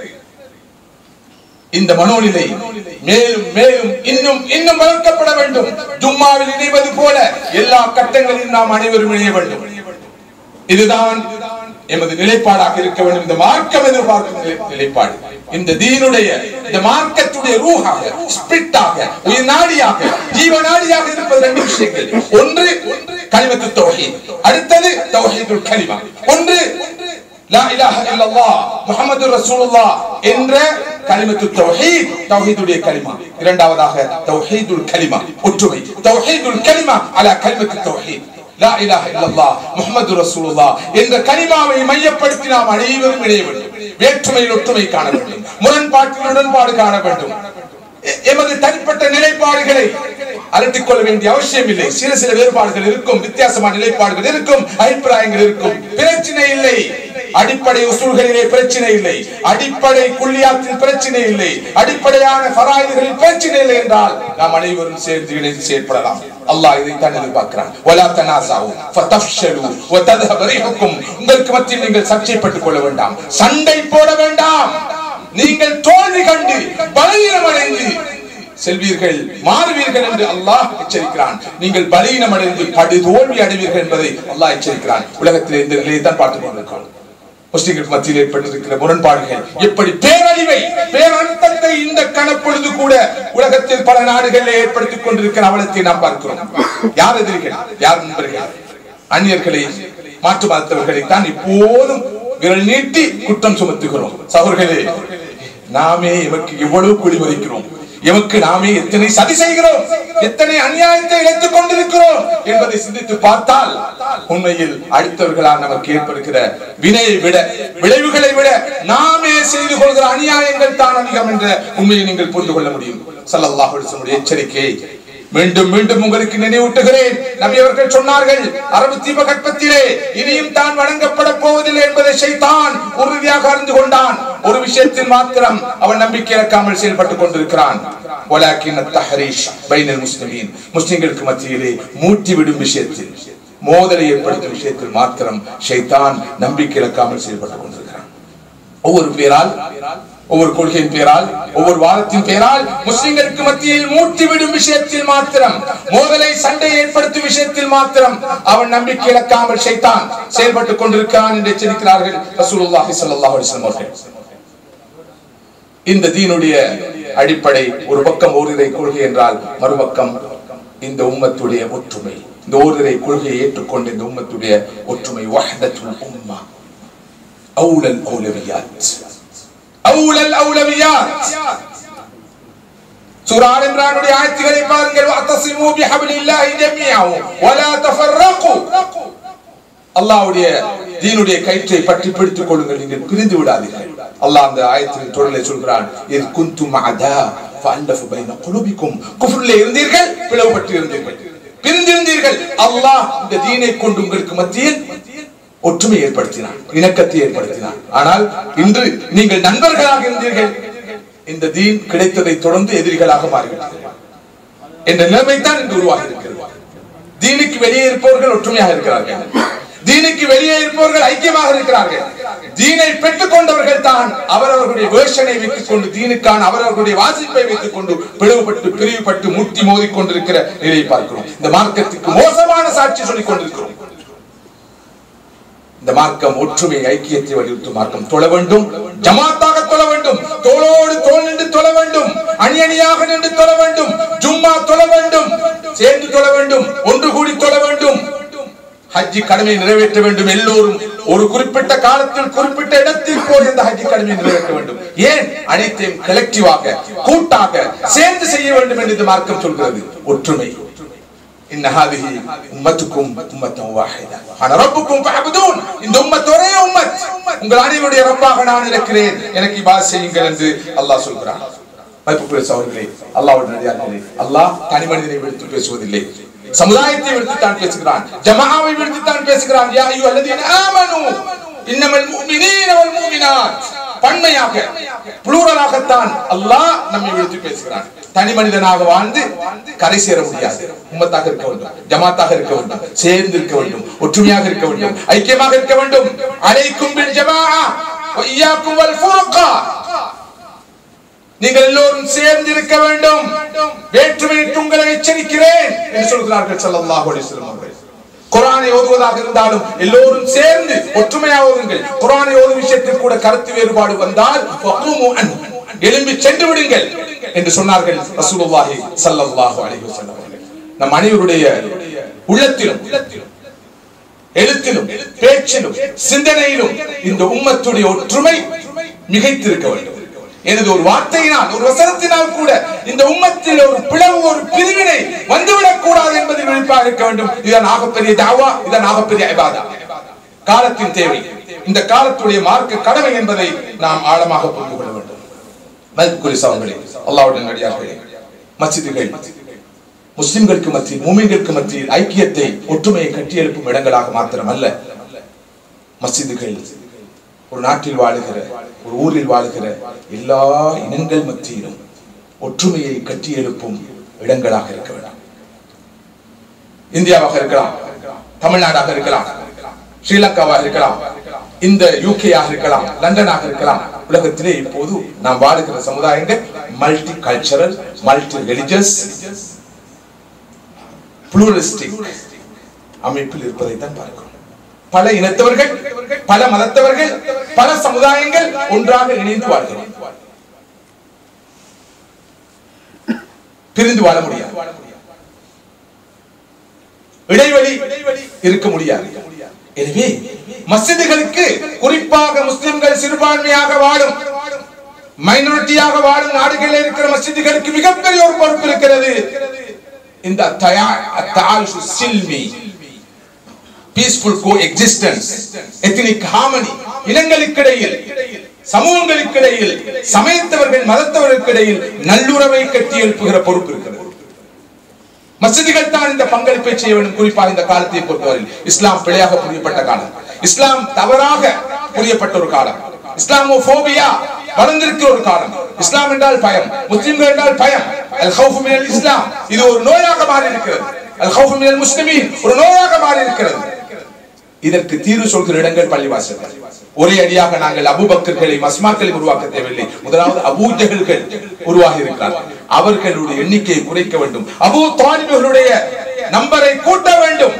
இந்த மனோநிலை மேலும் மேலும் இன்னும் இன்னும் வளர்க்கப்பட வேண்டும் ஜும்மாவில் இணைவது போல எல்லா கட்டங்களிலும் நாம் அனைவரும் இணைய வேண்டும் இதுதான் எமது நிலைப்பாடாக இருக்க வேண்டும் இந்த மார்க்கம் எதிர்பார்க்கும் நிலை- நிலைப்பாடு இந்த தீனுடைய இந்த மார்க்கத்துடைய ரூஹாக ஸ்பிரிட்டாக உயிர் நாடியாக ஜீவ நாடியாக இருப்பது ரெண்டு விஷயங்கள் ஒன்று கலிமத்து தௌஹீத் அடுத்தது தௌஹீதுல் கலிமா ஒன்று லா இலாஹ இல்லல்லாஹ் முஹம்மது ரசூலுல்லாஹ் என்ற கலிமத்து தௌஹீத் தௌஹீதுடைய கலிமா இரண்டாவதாக தௌஹீதுல் கலிமா ஒற்றுமை தௌஹீதுல் கலிமா அலா கலிமத்து தௌஹீத் லா இலாஹ இல்லல்லாஹ் முஹம்மது ரசூலுல்லாஹ் என்ற கலிமாவை மையப்படுத்தி நாம் அனைவரும் இணைய வேண்டும் வேற்றுமையில் ஒற்றுமை காண வேண்டும் முரண்பாட்டில் உடன்பாடு காண வேண்டும் எ- எமது தனிப்பட்ட நிலைப்பாடுகளை அலட்டிக் கொள்ள வேண்டிய அவசியம் இல்லை சில சில வேறுபாடுகள் இருக்கும் வித்தியாசமான நிலைப்பாடுகள் இருக்கும் அபிப்பிராயங்கள் இருக்கும் பிரச்சனை இல்லை அடிப்படை உசூல்களிலே பிரச்சனை இல்லை அடிப்படை குள்ளியாத்தில் பிரச்சனை இல்லை அடிப்படையான ஃபராயிதுகளில் பிரச்சனை இல்லை என்றால் நாம் அனைவரும் சேர்ந்து இணைந்து செயற்படலாம் அல்லாஹ் இதை தான் எதிர்பார்க்கிறான் வலா தனாசாவு ஃபதஃப்ஷலு வதத்ஹப ரீஹுக்கும் உங்களுக்கு மத்தியில் நீங்கள் சர்ச்சைப்பட்டுக் கொள்ள வேண்டாம் சண்டை போட வேண்டாம் நீங்கள் தோல்வி கண்டு பலவீனம் அடைந்து செல்வீர்கள் மாறுவீர்கள் என்று அல்லாஹ் எச்சரிக்கிறான் நீங்கள் பலீனம் அடைந்து படு தோல்வி அடைவீர்கள் என்பதை அல்லாஹ் எச்சரிக்கிறான் உலகத்தில் இந்த நிலையை தான் பார்த்துக் கொண்டிருக்கிறோம் முஸ்லிம்களுக்கு மத்தியில் ஏற்பட்டிருக்கிற முரண்பாடுகள் எப்படி பேரழிவை பேரழுத்தத்தை இந்த கணப்பொழுது கூட உலகத்தில் பல நாடுகளில் ஏற்படுத்திக் கொண்டிருக்கிற அவலத்தை நாம் பார்க்கிறோம் யார் எதிரிகள் யார் நண்பர்கள் அந்நியர்களை மாற்று மதத்தவர்களை தான் இப்போதும் விரல் நீட்டி குற்றம் சுமத்துகிறோம் சகோதரர்களே நாமே எமக்கு எவ்வளவு குழி வைக்கிறோம் எமக்கு நாமே எத்தனை சதி செய்கிறோம் எத்தனை அநியாயத்தை இழைத்துக் கொண்டிருக்கிறோம் என்பதை சிந்தித்து பார்த்தால் உண்மையில் அடுத்தவர்களால் நமக்கு ஏற்படுகிற வினையை விட விளைவுகளை விட நாமே செய்து கொள்கிற அநியாயங்கள் தான் அதிகம் என்ற உண்மையை நீங்கள் புரிந்து கொள்ள முடியும் சல்லல்லாஹு அலைஹி வஸல்லம் எச்சரிக்கை மீண்டும் மீண்டும் உங்களுக்கு நினைவூட்டுகிறேன் நபி அவர்கள் சொன்னார்கள் அரபு தீபகற்பத்திலே இனியும் தான் வணங்கப்பட போவதில்லை என்பதை ஷைத்தான் உறுதியாக அறிந்து கொண்டான் ஒரு விஷயத்தில் மாத்திரம் அவன் நம்பிக்கை இழக்காமல் செயல்பட்டுக் கொண்டிருக்கிறான் வலாக்கின் தஹரீஷ் பைனல் முஸ்லிமீன் முஸ்லிம்களுக்கு மத்தியிலே மூட்டி விடும் விஷயத்தில் மோதலை ஏற்படுத்தும் விஷயத்தில் மாத்திரம் ஷைத்தான் நம்பிக்கை இழக்காமல் செயல்பட்டுக் கொண்டிருக்கிறான் ஒவ்வொரு பேரால் ஒவ்வொரு கொள்கையின் பேரால் ஒவ்வொரு வாதத்தின் பேரால் முஸ்லிம்களுக்கு மத்தியில் மூட்டிவிடும் விஷயத்தில் மாத்திரம் மோதலை சண்டை ஏற்படுத்தும் விஷயத்தில் மாத்திரம் அவன் நம்பிக்கை இழக்காமல் ஷைத்தான் செயல்பட்டுக் கொண்டிருக்கிறான் என்று எச்சரிக்கிறார்கள் ரசூலுல்லாஹி ஸல்லல்லாஹு அலைஹி வஸல்லம் அவர்கள் இந்த தீனுடைய அடிப்படை ஒரு பக்கம் ஓரிரை கொள்கை என்றால் மறுபக்கம் இந்த உம்மத்துடைய ஒற்றுமை இந்த ஓரிரை கொள்கையை ஏற்றுக்கொண்ட இந்த உம்மத்துடைய ஒற்றுமை வஹ்தத்துல் உம்மா அவுலல் அவுலவியாத் அவுலல் அவுலவியாத் சூரா ஆல் இம்ரானுடைய ஆயத்துகளை பாருங்கள் வஅத்தஸிமு பிஹப்லில்லாஹி ஜமீஅன் வலா தஃபர்ரகு அல்லாஹ்வுடைய தீனுடைய கயிற்றை பற்றி பிடித்துக் கொள்ளுங்கள் நீங்கள் பிரிந்து விடாதீர்கள் அல்லாஹ் அந்த ஆயத்தின் தொடரை சொல்கிறான் இது குந்தும் அதா ஃபஅல்லஃபு பைன குலுபிக்கும் குஃப்ரிலே இருந்தீர்கள் பிளவுபட்டு இருந்தீர்கள் பிரிந்திருந்தீர்கள் அல்லாஹ் இந்த தீனை கொண்டு உங்களுக்கு மத்தியில் ஒற்றுமை ஏற்படுத்தினான் இணக்கத்தை ஏற்படுத்தினான் ஆனால் இன்று நீங்கள் நண்பர்களாக இருந்தீர்கள் இந்த தீன் கிடைத்ததை தொடர்ந்து எதிரிகளாக மாறிவிட்டீர்கள் என்ற நிலைமை தான் இன்று உருவாகி இருக்கிறது தீனுக்கு வெளியே இருப்பவர்கள் ஒற்றுமையாக இருக்கிறார்கள் தீனுக்கு வெளியே இருப்பவர்கள் ஐக்கியமாக இருக்கிறார்கள் தீனை பெற்றுக் கொண்டவர்கள் தான் அவரவர்களுடைய வேஷனை வைத்துக் கொண்டு தீனுக்கான அவரவர்களுடைய வாசிப்பை வைத்துக் கொண்டு பிளவுபட்டு பிரிவுபட்டு முட்டி மோதிக் கொண்டிருக்கிற நிலையை பார்க்கிறோம் இந்த மார்க்கத்துக்கு மோசமான சாட்சி சொல்லிக் கொண்டிருக்கிறோம் இந்த மார்க்கம் ஒற்றுமை ஐக்கியத்தை வலியுறுத்தும் மார்க்கம் தொழ வேண்டும் ஜமாத்தாக தொழ வேண்டும் தோளோடு தோள் நின்று தொழ வேண்டும் அணி அணியாக நின்று தொழ வேண்டும் ஜும்மா தொழ வேண்டும் சேர்ந்து தொழ வேண்டும் ஒன்று கூடி தொழ வேண்டும் ஹஜ்ஜி கடமை நிறைவேற்ற வேண்டும் எல்லோரும் ஒரு குறிப்பிட்ட காலத்தில் குறிப்பிட்ட இடத்தில் போய் இந்த ஹஜ்ஜி கடமை நிறைவேற்ற வேண்டும் ஏன் அனைத்தையும் கலெக்டிவாக கூட்டாக சேர்ந்து செய்ய வேண்டும் என்று இந்த மார்க்கம் சொல்கிறது ஒற்றுமை إن هذه أمتكم أمة واحدة أنا ربكم فاعبدون இந்த உம்மத் ஒரே உம்மத் உங்கள் அனைவருடைய ரப்பாக நான் இருக்கிறேன் எனக்கு இபாத் செய்யுங்கள் என்று அல்லாஹ் சொல்கிறான் மதிப்புக்குரிய சகோதரர்களே அல்லாஹ்வுடைய நடிகார்களே அல்லாஹ் தனி மனிதனை விடுத்து பேசுவதில்லை சமுதாயத்தை விடுத்து தான் பேசுகிறான் ஜமாஆவை விடுத்து தான் பேசுகிறான் யா அய்யுஹல்லதீன ஆமனு இன்னமல் முஃமினீன வல் முஃமினாத் பன்மையாக புளூரலாகத்தான் அல்லாஹ் நம்மை விடுத்து பேசுகிறான் தனி மனிதனாக வாழ்ந்து கரை சேர முடியாது உம்மத்தாக இருக்க வேண்டும் ஜமாத்தாக இருக்க வேண்டும் சேர்ந்து இருக்க வேண்டும் ஒற்றுமையாக இருக்க வேண்டும் ஐக்கியமாக இருக்க வேண்டும் அலைக்கும் பில் ஜமாஆ வையாக்கும் வல் ஃபுர்கா நீங்கள் எல்லோரும் சேர்ந்து இருக்க வேண்டும் வேற்றுமையிட்டு உங்களை எச்சரிக்கிறேன் என்று சொல்கிறார்கள் ஸல்லல்லாஹு அலைஹி வஸல்லம் அவர்கள் குரானை ஓதுவதாக இருந்தாலும் எல்லோரும் சேர்ந்து ஒற்றுமையாக ஓதுங்கள் குரானை ஓதும் விஷயத்தில் கூட கருத்து வேறுபாடு வந்தால் ஃபகூமு அன் எழும்பி சென்று விடுங்கள் என்று சொன்னார்கள் ரசூலுல்லாஹி ஸல்லல்லாஹு அலைஹி வஸல்லம் அவர்கள் நம் அனைவருடைய உள்ளத்திலும் எழுத்திலும் பேச்சிலும் சிந்தனையிலும் இந்த உம்மத்துடைய ஒற்றுமை மிகைத்திருக்க வேண்டும் எனது ஒரு வார்த்தையினால் ஒரு வசனத்தினால் கூட இந்த உம்மத்தில் ஒரு பிளவு ஒரு பிரிவினை வந்துவிடக் கூடாது என்பதில் விழிப்பாக இருக்க வேண்டும் இதன் ஆகப்பெரிய தாவா இதன் ஆகப்பெரிய இபாதா காலத்தின் தேவை இந்த காலத்துடைய மார்க்க கடமை என்பதை நாம் ஆழமாக புரிந்து கொள்ள வேண்டும் மதிப்புக்குரிய சவங்களே அல்லாவுடைய நடிகார்களே மசிதிகள் முஸ்லிம்களுக்கு மத்தியில் மூமின்களுக்கு மத்தியில் ஐக்கியத்தை ஒற்றுமையை கட்டியெழுப்பும் இடங்களாக மாத்திரமல்ல மஸ்ஜிதுகள் ஒரு நாட்டில் வாழுகிற ஒரு ஊரில் வாழுகிற எல்லா இனங்கள் மத்தியிலும் ஒற்றுமையை கட்டியெழுப்பும் இடங்களாக இருக்க வேண்டும் இந்தியாவாக இருக்கலாம் தமிழ்நாடாக இருக்கலாம் ஸ்ரீலங்காவாக இருக்கலாம் இந்த யூகேயாக இருக்கலாம் லண்டனாக இருக்கலாம் உலகத்திலே இப்போது நாம் வாழுகிற சமுதாயங்கள் multi cultural multi religious pluralistic அமைப்பில் இருப்பதை தான் பார்க்கிறோம் பல இனத்தவர்கள் பல மதத்தவர்கள் பல சமுதாயங்கள் ஒன்றாக இணைந்து வாழ்கிறோம் பிரிந்து வாழ முடியாது இடைவெளி இருக்க முடியாது எனவே மஸ்ஜிதுகளுக்கு குறிப்பாக முஸ்லிம்கள் சிறுபான்மையாக வாழும் மைனாரிட்டியாக வாழும் நாடுகளில் இருக்கிற மஸ்ஜிதுகளுக்கு மிகப்பெரிய ஒரு பொறுப்பு இருக்கிறது இந்த தயாஷு சில்மி peaceful coexistence ethnic harmony இனங்களுக்கிடையில் சமூகங்களுக்கிடையில் சமயத்தவர்கள் மதத்தவர்களுக்கிடையில் நல்லுறவை கட்டி எழுப்புகிற பொறுப்பு இருக்கிறது மசிதிகள் தான் இந்த பங்களிப்பை செய்ய வேண்டும் குறிப்பாக இந்த காலத்தை பொறுத்தவரையில் இஸ்லாம் பிழையாக புரியப்பட்ட காலம் இஸ்லாம் தவறாக புரியப்பட்ட ஒரு காலம் இஸ்லாமோபோபியா வளர்ந்திருக்கிற ஒரு காலம் இஸ்லாம் என்றால் பயம் முஸ்லிம்கள் என்றால் பயம் அல் ஹவுஃபு மினல் இஸ்லாம் இது ஒரு நோயாக மாறி இருக்கிறது அல் ஹவுஃபு மினல் முஸ்லிமீன் ஒரு நோயாக மாறி இருக்கிறது இதற்கு தீர்வு சொல்கிற இடங்கள் பள்ளிவாசல்கள் ஒரே அடியாக நாங்கள் அபுபக்கர்களை மஸ்மாக்களை உருவாக்க தேவையில்லை முதலாவது அபூஜகல்கள் உருவாகி இருக்கிறார்கள் அவர்களுடைய எண்ணிக்கையை குறைக்க வேண்டும் அபூ தாலிபர்களுடைய நம்பரை கூட்ட வேண்டும்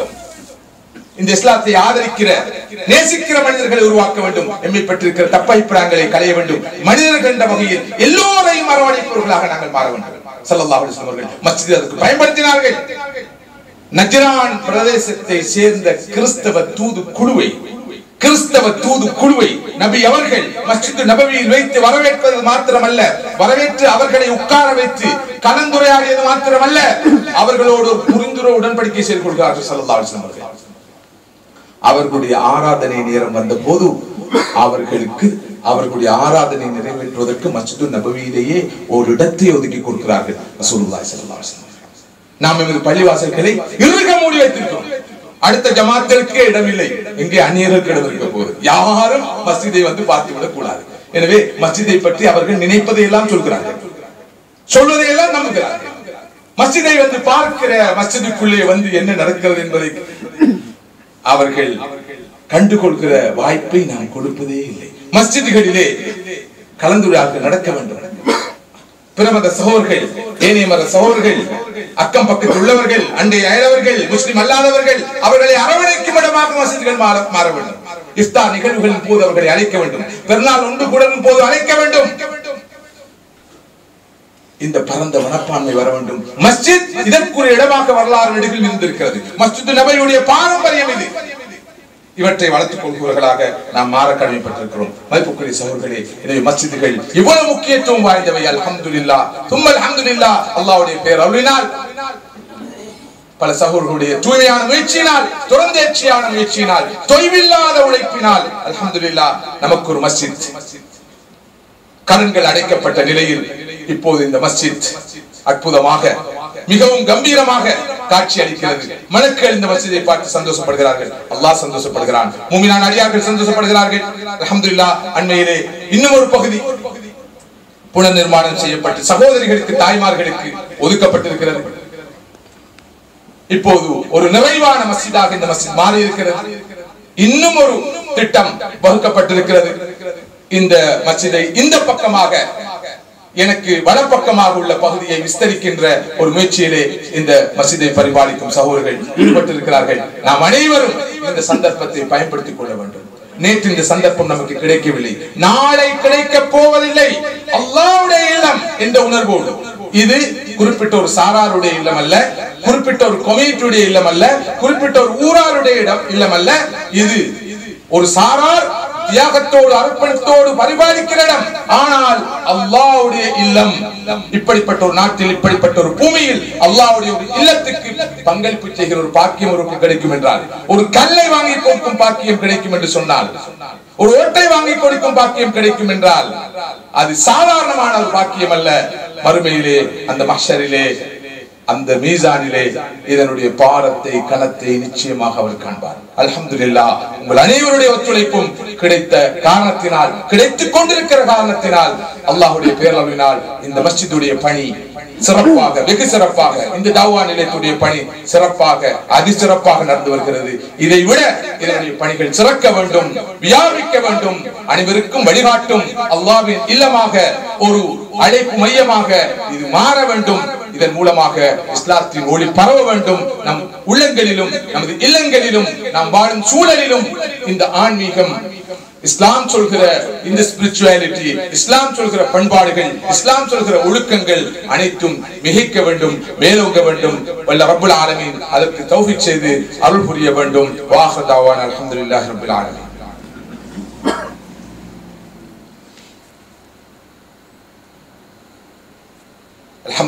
இந்த இஸ்லாத்தை ஆதரிக்கிற நேசிக்கிற மனிதர்களை உருவாக்க வேண்டும் எம்மை பெற்றிருக்கிற தப்ப அபிப்பிராயங்களை களைய வேண்டும் மனிதர்கள் என்ற வகையில் எல்லோரையும் அரவணைப்பவர்களாக நாங்கள் மாற வேண்டும் சல்லல்லாஹு அலைஹி வஸல்லம் அவர்கள் மஸ்ஜித் அதற்கு பயன்படுத்தினார்கள் நஜ்ரான் பிரதேசத்தை சேர்ந்த கிறிஸ்தவ தூது குழுவை கிறிஸ்தவ தூது குழுவை நபி அவர்கள் மஸ்ஜித் நபவியில் வைத்து வரவேற்பது மாத்திரமல்ல வரவேற்று அவர்களை உட்கார வைத்து கலந்துரையாடியது மாத்திரமல்ல அவர்களோடு ஒரு புரிந்துரை உடன்படிக்கை செய்து கொள்கிறார்கள் ஸல்லல்லாஹு அலைஹி வஸல்லம் அவர்கள் அவர்களுடைய ஆராதனை நேரம் வந்த போது அவர்களுக்கு அவர்களுடைய ஆராதனை நிறைவேற்றுவதற்கு மஸ்ஜிது நபவியிலேயே ஒரு இடத்தை ஒதுக்கி கொடுக்கிறார்கள் ரசூலுல்லாஹி ஸல்லல்லாஹு அலைஹி வஸல்லம் நாம் எமது பள்ளிவாசல்களை இறுக மூடி வைத்திருக்கிறோம் அடுத்த ஜமாத்திற்கு இடமில்லை இங்கே அந்நியர்களுக்கு இடம் இருக்க போகுது யாரும் மஸ்ஜிதை வந்து பார்த்து விடக் கூடாது எனவே மஸ்ஜிதை பற்றி அவர்கள் நினைப்பதை எல்லாம் சொல்கிறார்கள் சொல்வதை எல்லாம் நம்புகிறார்கள் மஸ்ஜிதை வந்து பார்க்கிற மஸ்ஜிதுக்குள்ளே வந்து என்ன நடக்கிறது என்பதை அவர்கள் கண்டுகொள்கிற வாய்ப்பை நாம் கொடுப்பதே இல்லை மஸ்ஜிதுகளிலே கலந்துரையாடல் நடக்க வேண்டும் பிரமத சகோதர்கள் ஏனைய மத சகோதர்கள் அக்கம் பக்கத்தில் உள்ளவர்கள் அண்டை அயலவர்கள் முஸ்லிம் அல்லாதவர்கள் அவர்களை அரவணைக்கும் இடமாக மசீதுகள் மாற மாற வேண்டும் இஃப்தார் நிகழ்வுகளின் போது அவர்களை அழைக்க வேண்டும் பெருநாள் ஒன்று கூடலின் போது அழைக்க வேண்டும் இந்த பரந்த மனப்பான்மை வர வேண்டும் மஸ்ஜித் இதற்குரிய இடமாக வரலாறு நெடுகில் இருந்திருக்கிறது மஸ்ஜித் நபையுடைய பாரம்பரியம் இது இவற்றை வளர்த்துக் கொள்பவர்களாக நாம் மாற கடமைப்பட்டிருக்கிறோம் மதிப்புக்குரிய சகோதரர்களே எனவே மஸ்ஜிதுகள் இவ்வளவு முக்கியத்துவம் வாய்ந்தவை அல்ஹம்துலில்லா தும்மல் அல்ஹம்துலில்லா அல்லாஹ்வுடைய பேர் அருளினால் பல சகோதரர்களுடைய தூய்மையான முயற்சியினால் தொடர்ந்தேர்ச்சியான முயற்சியினால் தொய்வில்லாத உழைப்பினால் அல்ஹம்துலில்லா நமக்கு ஒரு மஸ்ஜித் கடன்கள் அடைக்கப்பட்ட நிலையில் இப்போது இந்த மஸ்ஜித் அற்புதமாக மிகவும் கம்பீரமாக காட்சி அளிக்கிறது மலக்கள் இந்த மஸ்ஜிதை பார்த்து சந்தோஷப்படுகிறார்கள் அல்லாஹ் சந்தோஷப்படுகிறான் மூமினான் அடியார்கள் சந்தோஷப்படுகிறார்கள் அல்ஹம்துலில்லாஹ் அண்மையிலே இன்னும் ஒரு பகுதி புனர் நிர்மாணம் செய்யப்பட்டு சகோதரிகளுக்கு தாய்மார்களுக்கு ஒதுக்கப்பட்டிருக்கிறது இப்போது ஒரு நிறைவான மஸ்ஜிதாக இந்த மஸ்ஜித் மாறி இருக்கிறது இன்னும் ஒரு திட்டம் வகுக்கப்பட்டிருக்கிறது இந்த மஸ்ஜிதை இந்த பக்கமாக எனக்கு வலப்பக்கமாக உள்ள பகுதியை விஸ்தரிக்கின்ற ஒரு முயற்சியிலே இந்த மசிதை பரிபாலிக்கும் சகோதரர்கள் ஈடுபட்டிருக்கிறார்கள் நாம் அனைவரும் இந்த சந்தர்ப்பத்தை பயன்படுத்திக் கொள்ள வேண்டும் நேற்று இந்த சந்தர்ப்பம் நமக்கு கிடைக்கவில்லை நாளை கிடைக்க போவதில்லை அல்லாவுடைய இல்லம் என்ற உணர்வோடு இது குறிப்பிட்ட ஒரு சாராருடைய இல்லம் அல்ல குறிப்பிட்ட ஒரு கொமிட்டியுடைய இல்லம் அல்ல குறிப்பிட்ட ஒரு ஊராருடைய இடம் இல்லம் அல்ல இது ஒரு சாரார் தியாகத்தோடு அர்ப்பணித்தோடு பரிபாலிக்கிற இடம் ஆனால் அல்லாவுடைய இல்லம் இப்படிப்பட்ட ஒரு நாட்டில் இப்படிப்பட்ட ஒரு பூமியில் அல்லாவுடைய ஒரு இல்லத்துக்கு பங்களிப்பு செய்கிற ஒரு பாக்கியம் ஒருக்கு கிடைக்கும் என்றால் ஒரு கல்லை வாங்கி கொடுக்கும் பாக்கியம் கிடைக்கும் என்று சொன்னால் ஒரு ஓட்டை வாங்கி கொடுக்கும் பாக்கியம் கிடைக்கும் என்றால் அது சாதாரணமான ஒரு பாக்கியம் அல்ல மறுமையிலே அந்த மஷரிலே அந்த மீசானிலே இதனுடைய பாரத்தை கணத்தை நிச்சயமாக அவர் காண்பார் அல்ஹம்துலில்லாஹ் உங்கள் அனைவருடைய ஒத்துழைப்பும் கிடைத்த காரணத்தினால் கிடைத்துக் கொண்டிருக்கிற காரணத்தினால் அல்லாஹ்வுடைய பேரளவினால் இந்த மஸ்ஜிதுடைய பணி சிறப்பாக வெகு சிறப்பாக இந்த தாவா நிலையத்துடைய பணி சிறப்பாக அதிசிறப்பாக நடந்து வருகிறது இதை விட இதனுடைய பணிகள் சிறக்க வேண்டும் வியாபிக்க வேண்டும் அனைவருக்கும் வழிகாட்டும் அல்லாவின் இல்லமாக ஒரு அழைப்பு மையமாக இது மாற வேண்டும் இதன் மூலமாக இஸ்லாத்தின் ஒளி பரவ வேண்டும் நம் உள்ளங்களிலும் நமது இல்லங்களிலும் நாம் வாழும் சூழலிலும் இந்த ஆன்மீகம் இஸ்லாம் சொல்கிற இந்த ஸ்பிரிச்சுவாலிட்டி இஸ்லாம் சொல்கிற பண்பாடுகள் இஸ்லாம் சொல்கிற ஒழுக்கங்கள் அனைத்தும் மிகைக்க வேண்டும் மேலோங்க வேண்டும் வல்ல ரப்புல் ஆலமீன் அதற்கு தௌஃபீக் செய்து அருள் புரிய வேண்டும் வாஹர் தாவான் அல்ஹம்துலில்லாஹி ரப்பில் ஆலமீன்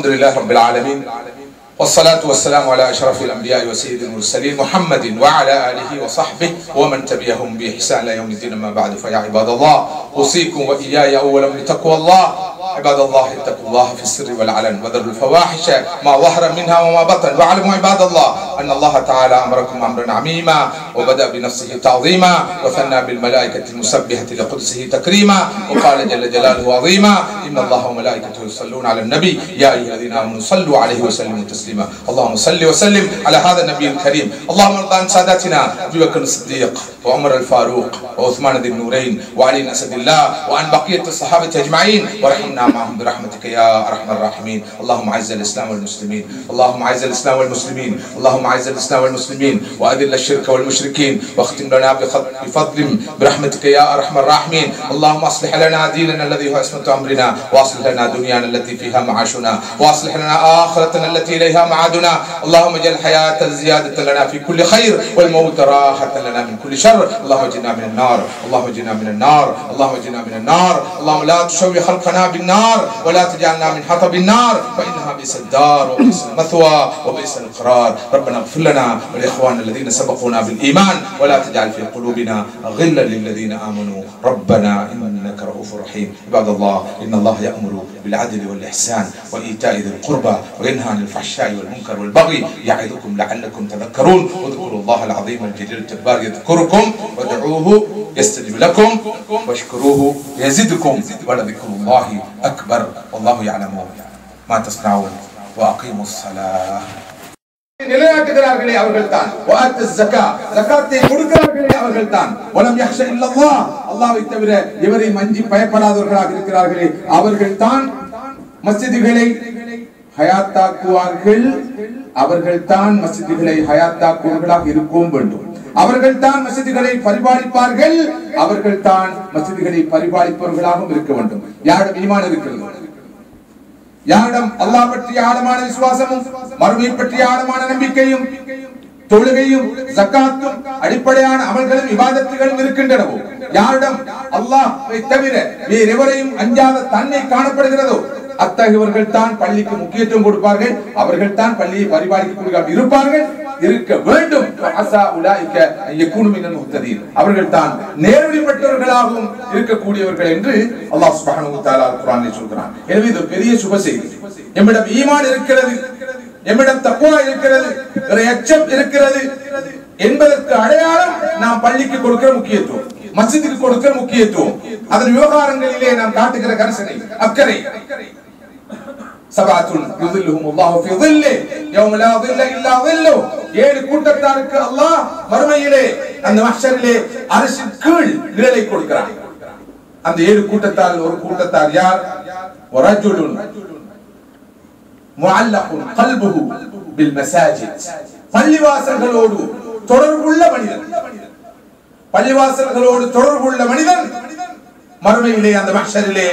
لله رب العالمين والصلاة والسلام على أشرف الأنبياء وسيد المرسلين محمد وعلى آله وصحبه ومن تبعهم بإحسان إلى يوم الدين أما بعد فيا عباد الله أوصيكم وإياي أولا بتقوى الله عباد الله اتقوا الله في السر والعلن وذروا الفواحش ما ظهر منها وما بطن واعلموا عباد الله أن الله تعالى أمركم أمرا عميما وبدأ بنفسه تعظيما وثنى بالملائكة المسبحة لقدسه تكريما وقال جل جلاله عظيما إن الله وملائكته يصلون على النبي يا أيها الذين آمنوا صلوا عليه وسلموا تسليما اللهم صل وسلم على هذا النبي الكريم اللهم ارض عن ساداتنا أبي بكر الصديق وعمر الفاروق وعثمان ذي النورين وعلي أسد الله وعن بقية الصحابة أجمعين ورحمنا معهم برحمتك يا أرحم الراحمين اللهم أعز الإسلام والمسلمين اللهم أعز الإسلام والمسلمين اللهم أعز الإسلام والمسلمين وأذل الشرك والمشركين واختم لنا بخط- بفضل برحمتك يا أرحم الراحمين اللهم أصلح لنا ديننا الذي هو عصمة أمرنا وأصلح لنا دنيانا التي فيها معاشنا وأصلح لنا آخرتنا التي إليها معادنا اللهم اجعل الحياة زيادة لنا في كل خير والموت راحة لنا من كل شر اللهم اجنا من النار اللهم اجنا من النار اللهم اجنا من النار اللهم لا تشوي خلقنا بالنار ولا تجعلنا من حطب النار فإنها بئس الدار وبئس المثوى وبئس القرار ربنا اغفر لنا ولإخواننا الذين سبقونا بالإيمان ولا تجعل في قلوبنا غلا للذين آمنوا ربنا إنك رؤوف رحيم عباد الله إن الله يأمر بالعدل والإحسان وإيتاء ذي القربى وينهى عن الفحشاء والمنكر والبغي يعظكم لعلكم تذكرون واذكروا الله العظيم الجليل الجبار يذكركم وادعوه يستجب لكم واشكروه يزدكم ولذكر الله أكبر والله يعلم ما تصنعون وأقيموا الصلاة நிலைநாட்டுகிறார்களே அவர்கள் தான் ஜக்காத்தை கொடுக்கிறார்களே அவர்கள் தான் வலம் யஹ்ஷ இல்லல்லாஹ் அல்லாஹ்வை தவிர இவரை மஞ்சி பயப்படாதவர்களாக இருக்கிறார்களே அவர்கள் தான் மஸ்ஜிதுகளை ஹயாத்தாக்குவார்கள் அவர்கள் தான் மஸ்ஜிதுகளை ஹயாத்தாக்குவர்களாக இருக்கவும் வேண்டும் அவர்கள் தான் மஸ்ஜிதுகளை பரிபாலிப்பார்கள் அவர்கள் தான் மஸ்ஜிதுகளை பரிபாலிப்பவர்களாகவும் இருக்க வேண்டும் யாரிடம் ஈமான் இருக்கிறது யாரிடம் அல்லாஹ் பற்றிய ஆழமான விசுவாசமும் மறுமை பற்றிய ஆழமான நம்பிக்கையும் தொழுகையும் ஜக்காத்தும் அடிப்படையான அமல்களும் விவாதத்துகளும் இருக்கின்றனவோ யாரிடம் அல்லாஹ்வை தவிர வேறெவரையும் அஞ்சாத தன்மை காணப்படுகிறதோ அத்தகையவர்கள் தான் பள்ளிக்கு முக்கியத்துவம் கொடுப்பார்கள் அவர்கள் தான் பள்ளியை பரிபாலிக்கக்கூடிய இருப்பார்கள் இருக்க வேண்டும் அஸா உலாயிக அன் யகூனு மினல் முஹ்ததீன். அவர்கள் தான் நேர்வழிப்பட்டவர்களாகவும் இருக்கக்கூடியவர்கள் என்று அல்லாஹ் சுப்ஹானஹு வ தஆலா குர்ஆனில் சொல்கிறான் எனவே இது ஒரு பெரிய சுப செய்தி எம்மிடம் ஈமான் இருக்கிறது எம்மிடம் தக்குவா இருக்கிறது ஒரு எச்சம் இருக்கிறது என்பதற்கு அடையாளம் நாம் பள்ளிக்கு கொடுக்கிற முக்கியத்துவம் மஸ்ஜிதுக்கு கொடுக்கிற முக்கியத்துவம் அதன் விவகாரங்களிலே நாம் காட்டுகிற கரிசனை அக்கறை சபாத்துன் யுதில்லுஹும் அல்லாஹு ஃபீ ظில்லி யௌம லா ظில்ல இல்லா ظில்லு ஏழு கூட்டத்தாருக்கு அல்லாஹ் மறுமையிலே அந்த மஹ்ஷரிலே அரிசின் கீழ் நிழலை கொடுக்கிறான் அந்த ஏழு கூட்டத்தாரில் ஒரு கூட்டத்தார் யார் வரஜுலுன் முஅல்லகுன் கல்புஹு பில் மசாஜித் பள்ளிவாசல்களோடு தொடர்புள்ள மனிதன் பள்ளிவாசல்களோடு தொடர்புள்ள மனிதன் மறுமையிலே அந்த மஹ்ஷரிலே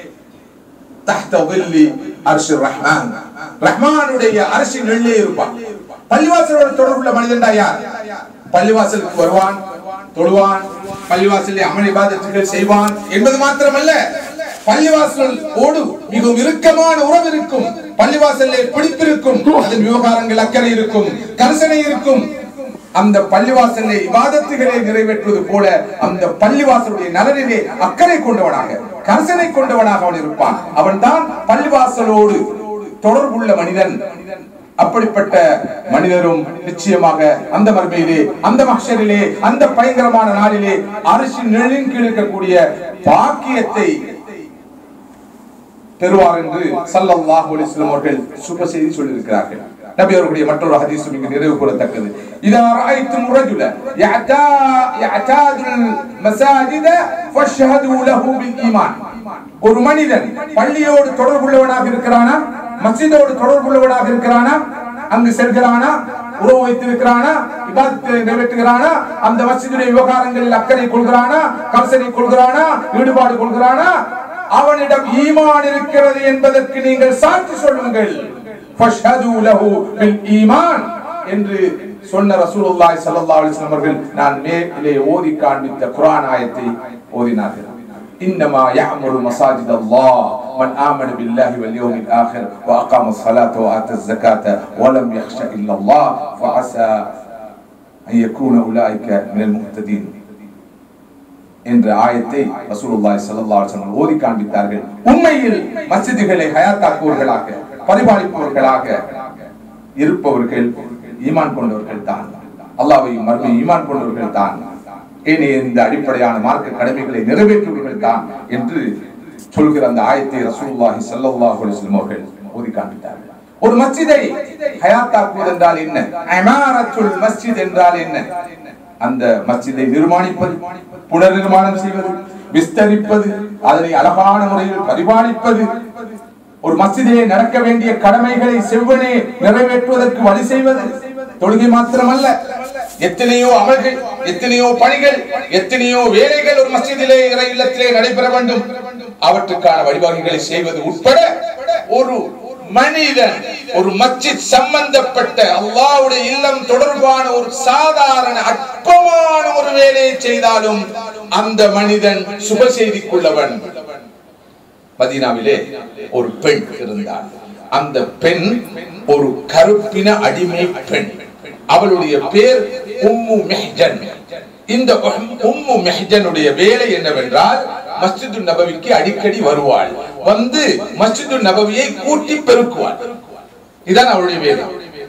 தஹ்த ظில்லி அர்ஷிர் ரஹ்மான் ரஹ்மானுடைய அரசின் நிழலே இருப்பான் பள்ளிவாசலோடு தொடர்புள்ள மனிதன்டா யார் பள்ளிவாசலுக்கு வருவான் தொழுவான் பள்ளிவாசலில் அமல் இபாதத்துகள் செய்வான் என்பது மாத்திரமல்ல பள்ளிவாசல் ஓடு மிகவும் இறுக்கமான உறவு இருக்கும் பள்ளிவாசலிலே பிடிப்பு இருக்கும் அதன் விவகாரங்கள் அக்கறை இருக்கும் கரிசனை இருக்கும் அந்த பள்ளிவாசலை இபாதத்துகளை நிறைவேற்றுவது போல அந்த பள்ளிவாசலுடைய நலனிலே அக்கறை கொண்டவனாக கரிசனை கொண்டவனாக அவன் இருப்பான் அவன் தான் பள்ளிவாசலோடு தொடர்புள்ள மனிதன் அப்படிப்பட்ட மனிதரும் நிச்சயமாக அந்த மறுமையிலே அந்த மக்ஷரிலே அந்த பயங்கரமான நாளிலே அரிசி நிழலின் கீழ் இருக்கக்கூடிய பாக்கியத்தை பெறுவார் என்று சல்லல்லாஹு அலைஹி வஸல்லம் அவர்கள் சுப செய்தி சொல்லியிருக்கிறார்கள் நபி அவர்களுடைய மற்றொரு ஹதீஸும் இங்கு நிறைவு கூறத்தக்கது இதா ரஅய்தும் ரஜுல யஅதா யஅதாதுல் மசாஜித ஃபஷ்ஹது லஹு பில் ஈமான் ஒரு மனிதன் பள்ளியோடு தொடர்புள்ளவனாக இருக்கிறானா மஸ்ஜிதோடு தொடர்புள்ளவனாக இருக்கிறானா அங்கு செல்கிறானா உறவு வைத்திருக்கிறானா இபாதத்தை நிறைவேற்றுகிறானா அந்த மஸ்ஜிதுடைய விவகாரங்களில் அக்கறை கொள்கிறானா கரிசனை கொள்கிறானா ஈடுபாடு கொள்கிறானா அவனிடம் ஈமான் இருக்கிறது என்பதற்கு நீங்கள் சாட்சி சொல்லுங்கள் ஃபஷ்ஹது லஹு பில் ஈமான் என்று சொன்ன ரசூலுல்லாஹி ஸல்லல்லாஹு அலைஹி வஸல்லம் அவர்கள் நான் மேலே ஓதி காண்பித்த குர்ஆன் ஆயத்தை ஓதினார்கள் إنما يعمر مساجد الله من آمن بالله واليوم الآخر وأقام الصلاة وآتى الزكاة ولم يخش إلا الله فعسى أن يكون أولئك من المهتدين என்ற ஆயத்தை ரசூலுல்லாஹி ஸல்லல்லாஹு அலைஹி வஸல்லம் ஓதி காண்பித்தார்கள் உண்மையில் மஸ்ஜிதுகளை ஹயாத்தாக்குவர்களாக பரிபாலிப்பவர்களாக இருப்பவர்கள் ஈமான் கொண்டவர்கள் தான் அல்லாஹ்வையும் மறுமை ஈமான் கொண்டவர்கள் தான் ஏனைய இந்த அடிப்படையான மார்க்க கடமைகளை நிறைவேற்றுவர்கள் தான் என்று சொல்கிற அந்த ஆயத்தை ரசூலுல்லாஹி ஸல்லல்லாஹு அலைஹி வஸல்லம் அவர்கள் ஓதி காண்பித்தார்கள் ஒரு மஸ்ஜிதை ஹயாத்தாக்குவது என்றால் என்ன இமாரத்துல் மஸ்ஜித் என்றால் என்ன அந்த மஸ்ஜிதை நிர்மாணிப்பது புனர் நிர்மாணம் செய்வது விஸ்தரிப்பது அதனை அழகான முறையில் பரிபாலிப்பது ஒரு மஸ்ஜிதிலே நடக்க வேண்டிய கடமைகளை செவ்வனே நிறைவேற்றுவதற்கு வழி செய்வது தொழுகை மாத்திரமல்ல எத்தனையோ அமல்கள் எத்தனையோ பணிகள் எத்தனையோ வேலைகள் ஒரு மஸ்ஜிதிலே இறை இல்லத்திலே நடைபெற வேண்டும் அவற்றுக்கான வழிவகைகளை செய்வது உட்பட ஒரு மனிதன் ஒரு மஸ்ஜித் சம்பந்தப்பட்ட அல்லாஹ்வுடைய இல்லம் தொடர்பான ஒரு சாதாரண அற்பமான ஒரு வேலையை செய்தாலும் அந்த மனிதன் சுப செய்திக்குள்ளவன் மதீனாவிலே ஒரு பெண் இருந்தார் அந்த பெண் ஒரு கருப்பின அடிமை பெண் அவளுடைய பேர் உம்மு மெஹ்ஜன் இந்த உம்மு மெஹ்ஜனுடைய வேலை என்னவென்றால் மஸ்ஜிது நபவிக்கு அடிக்கடி வருவாள் வந்து மஸ்ஜிது நபவியை கூட்டி பெருக்குவாள் இதான் அவளுடைய வேலை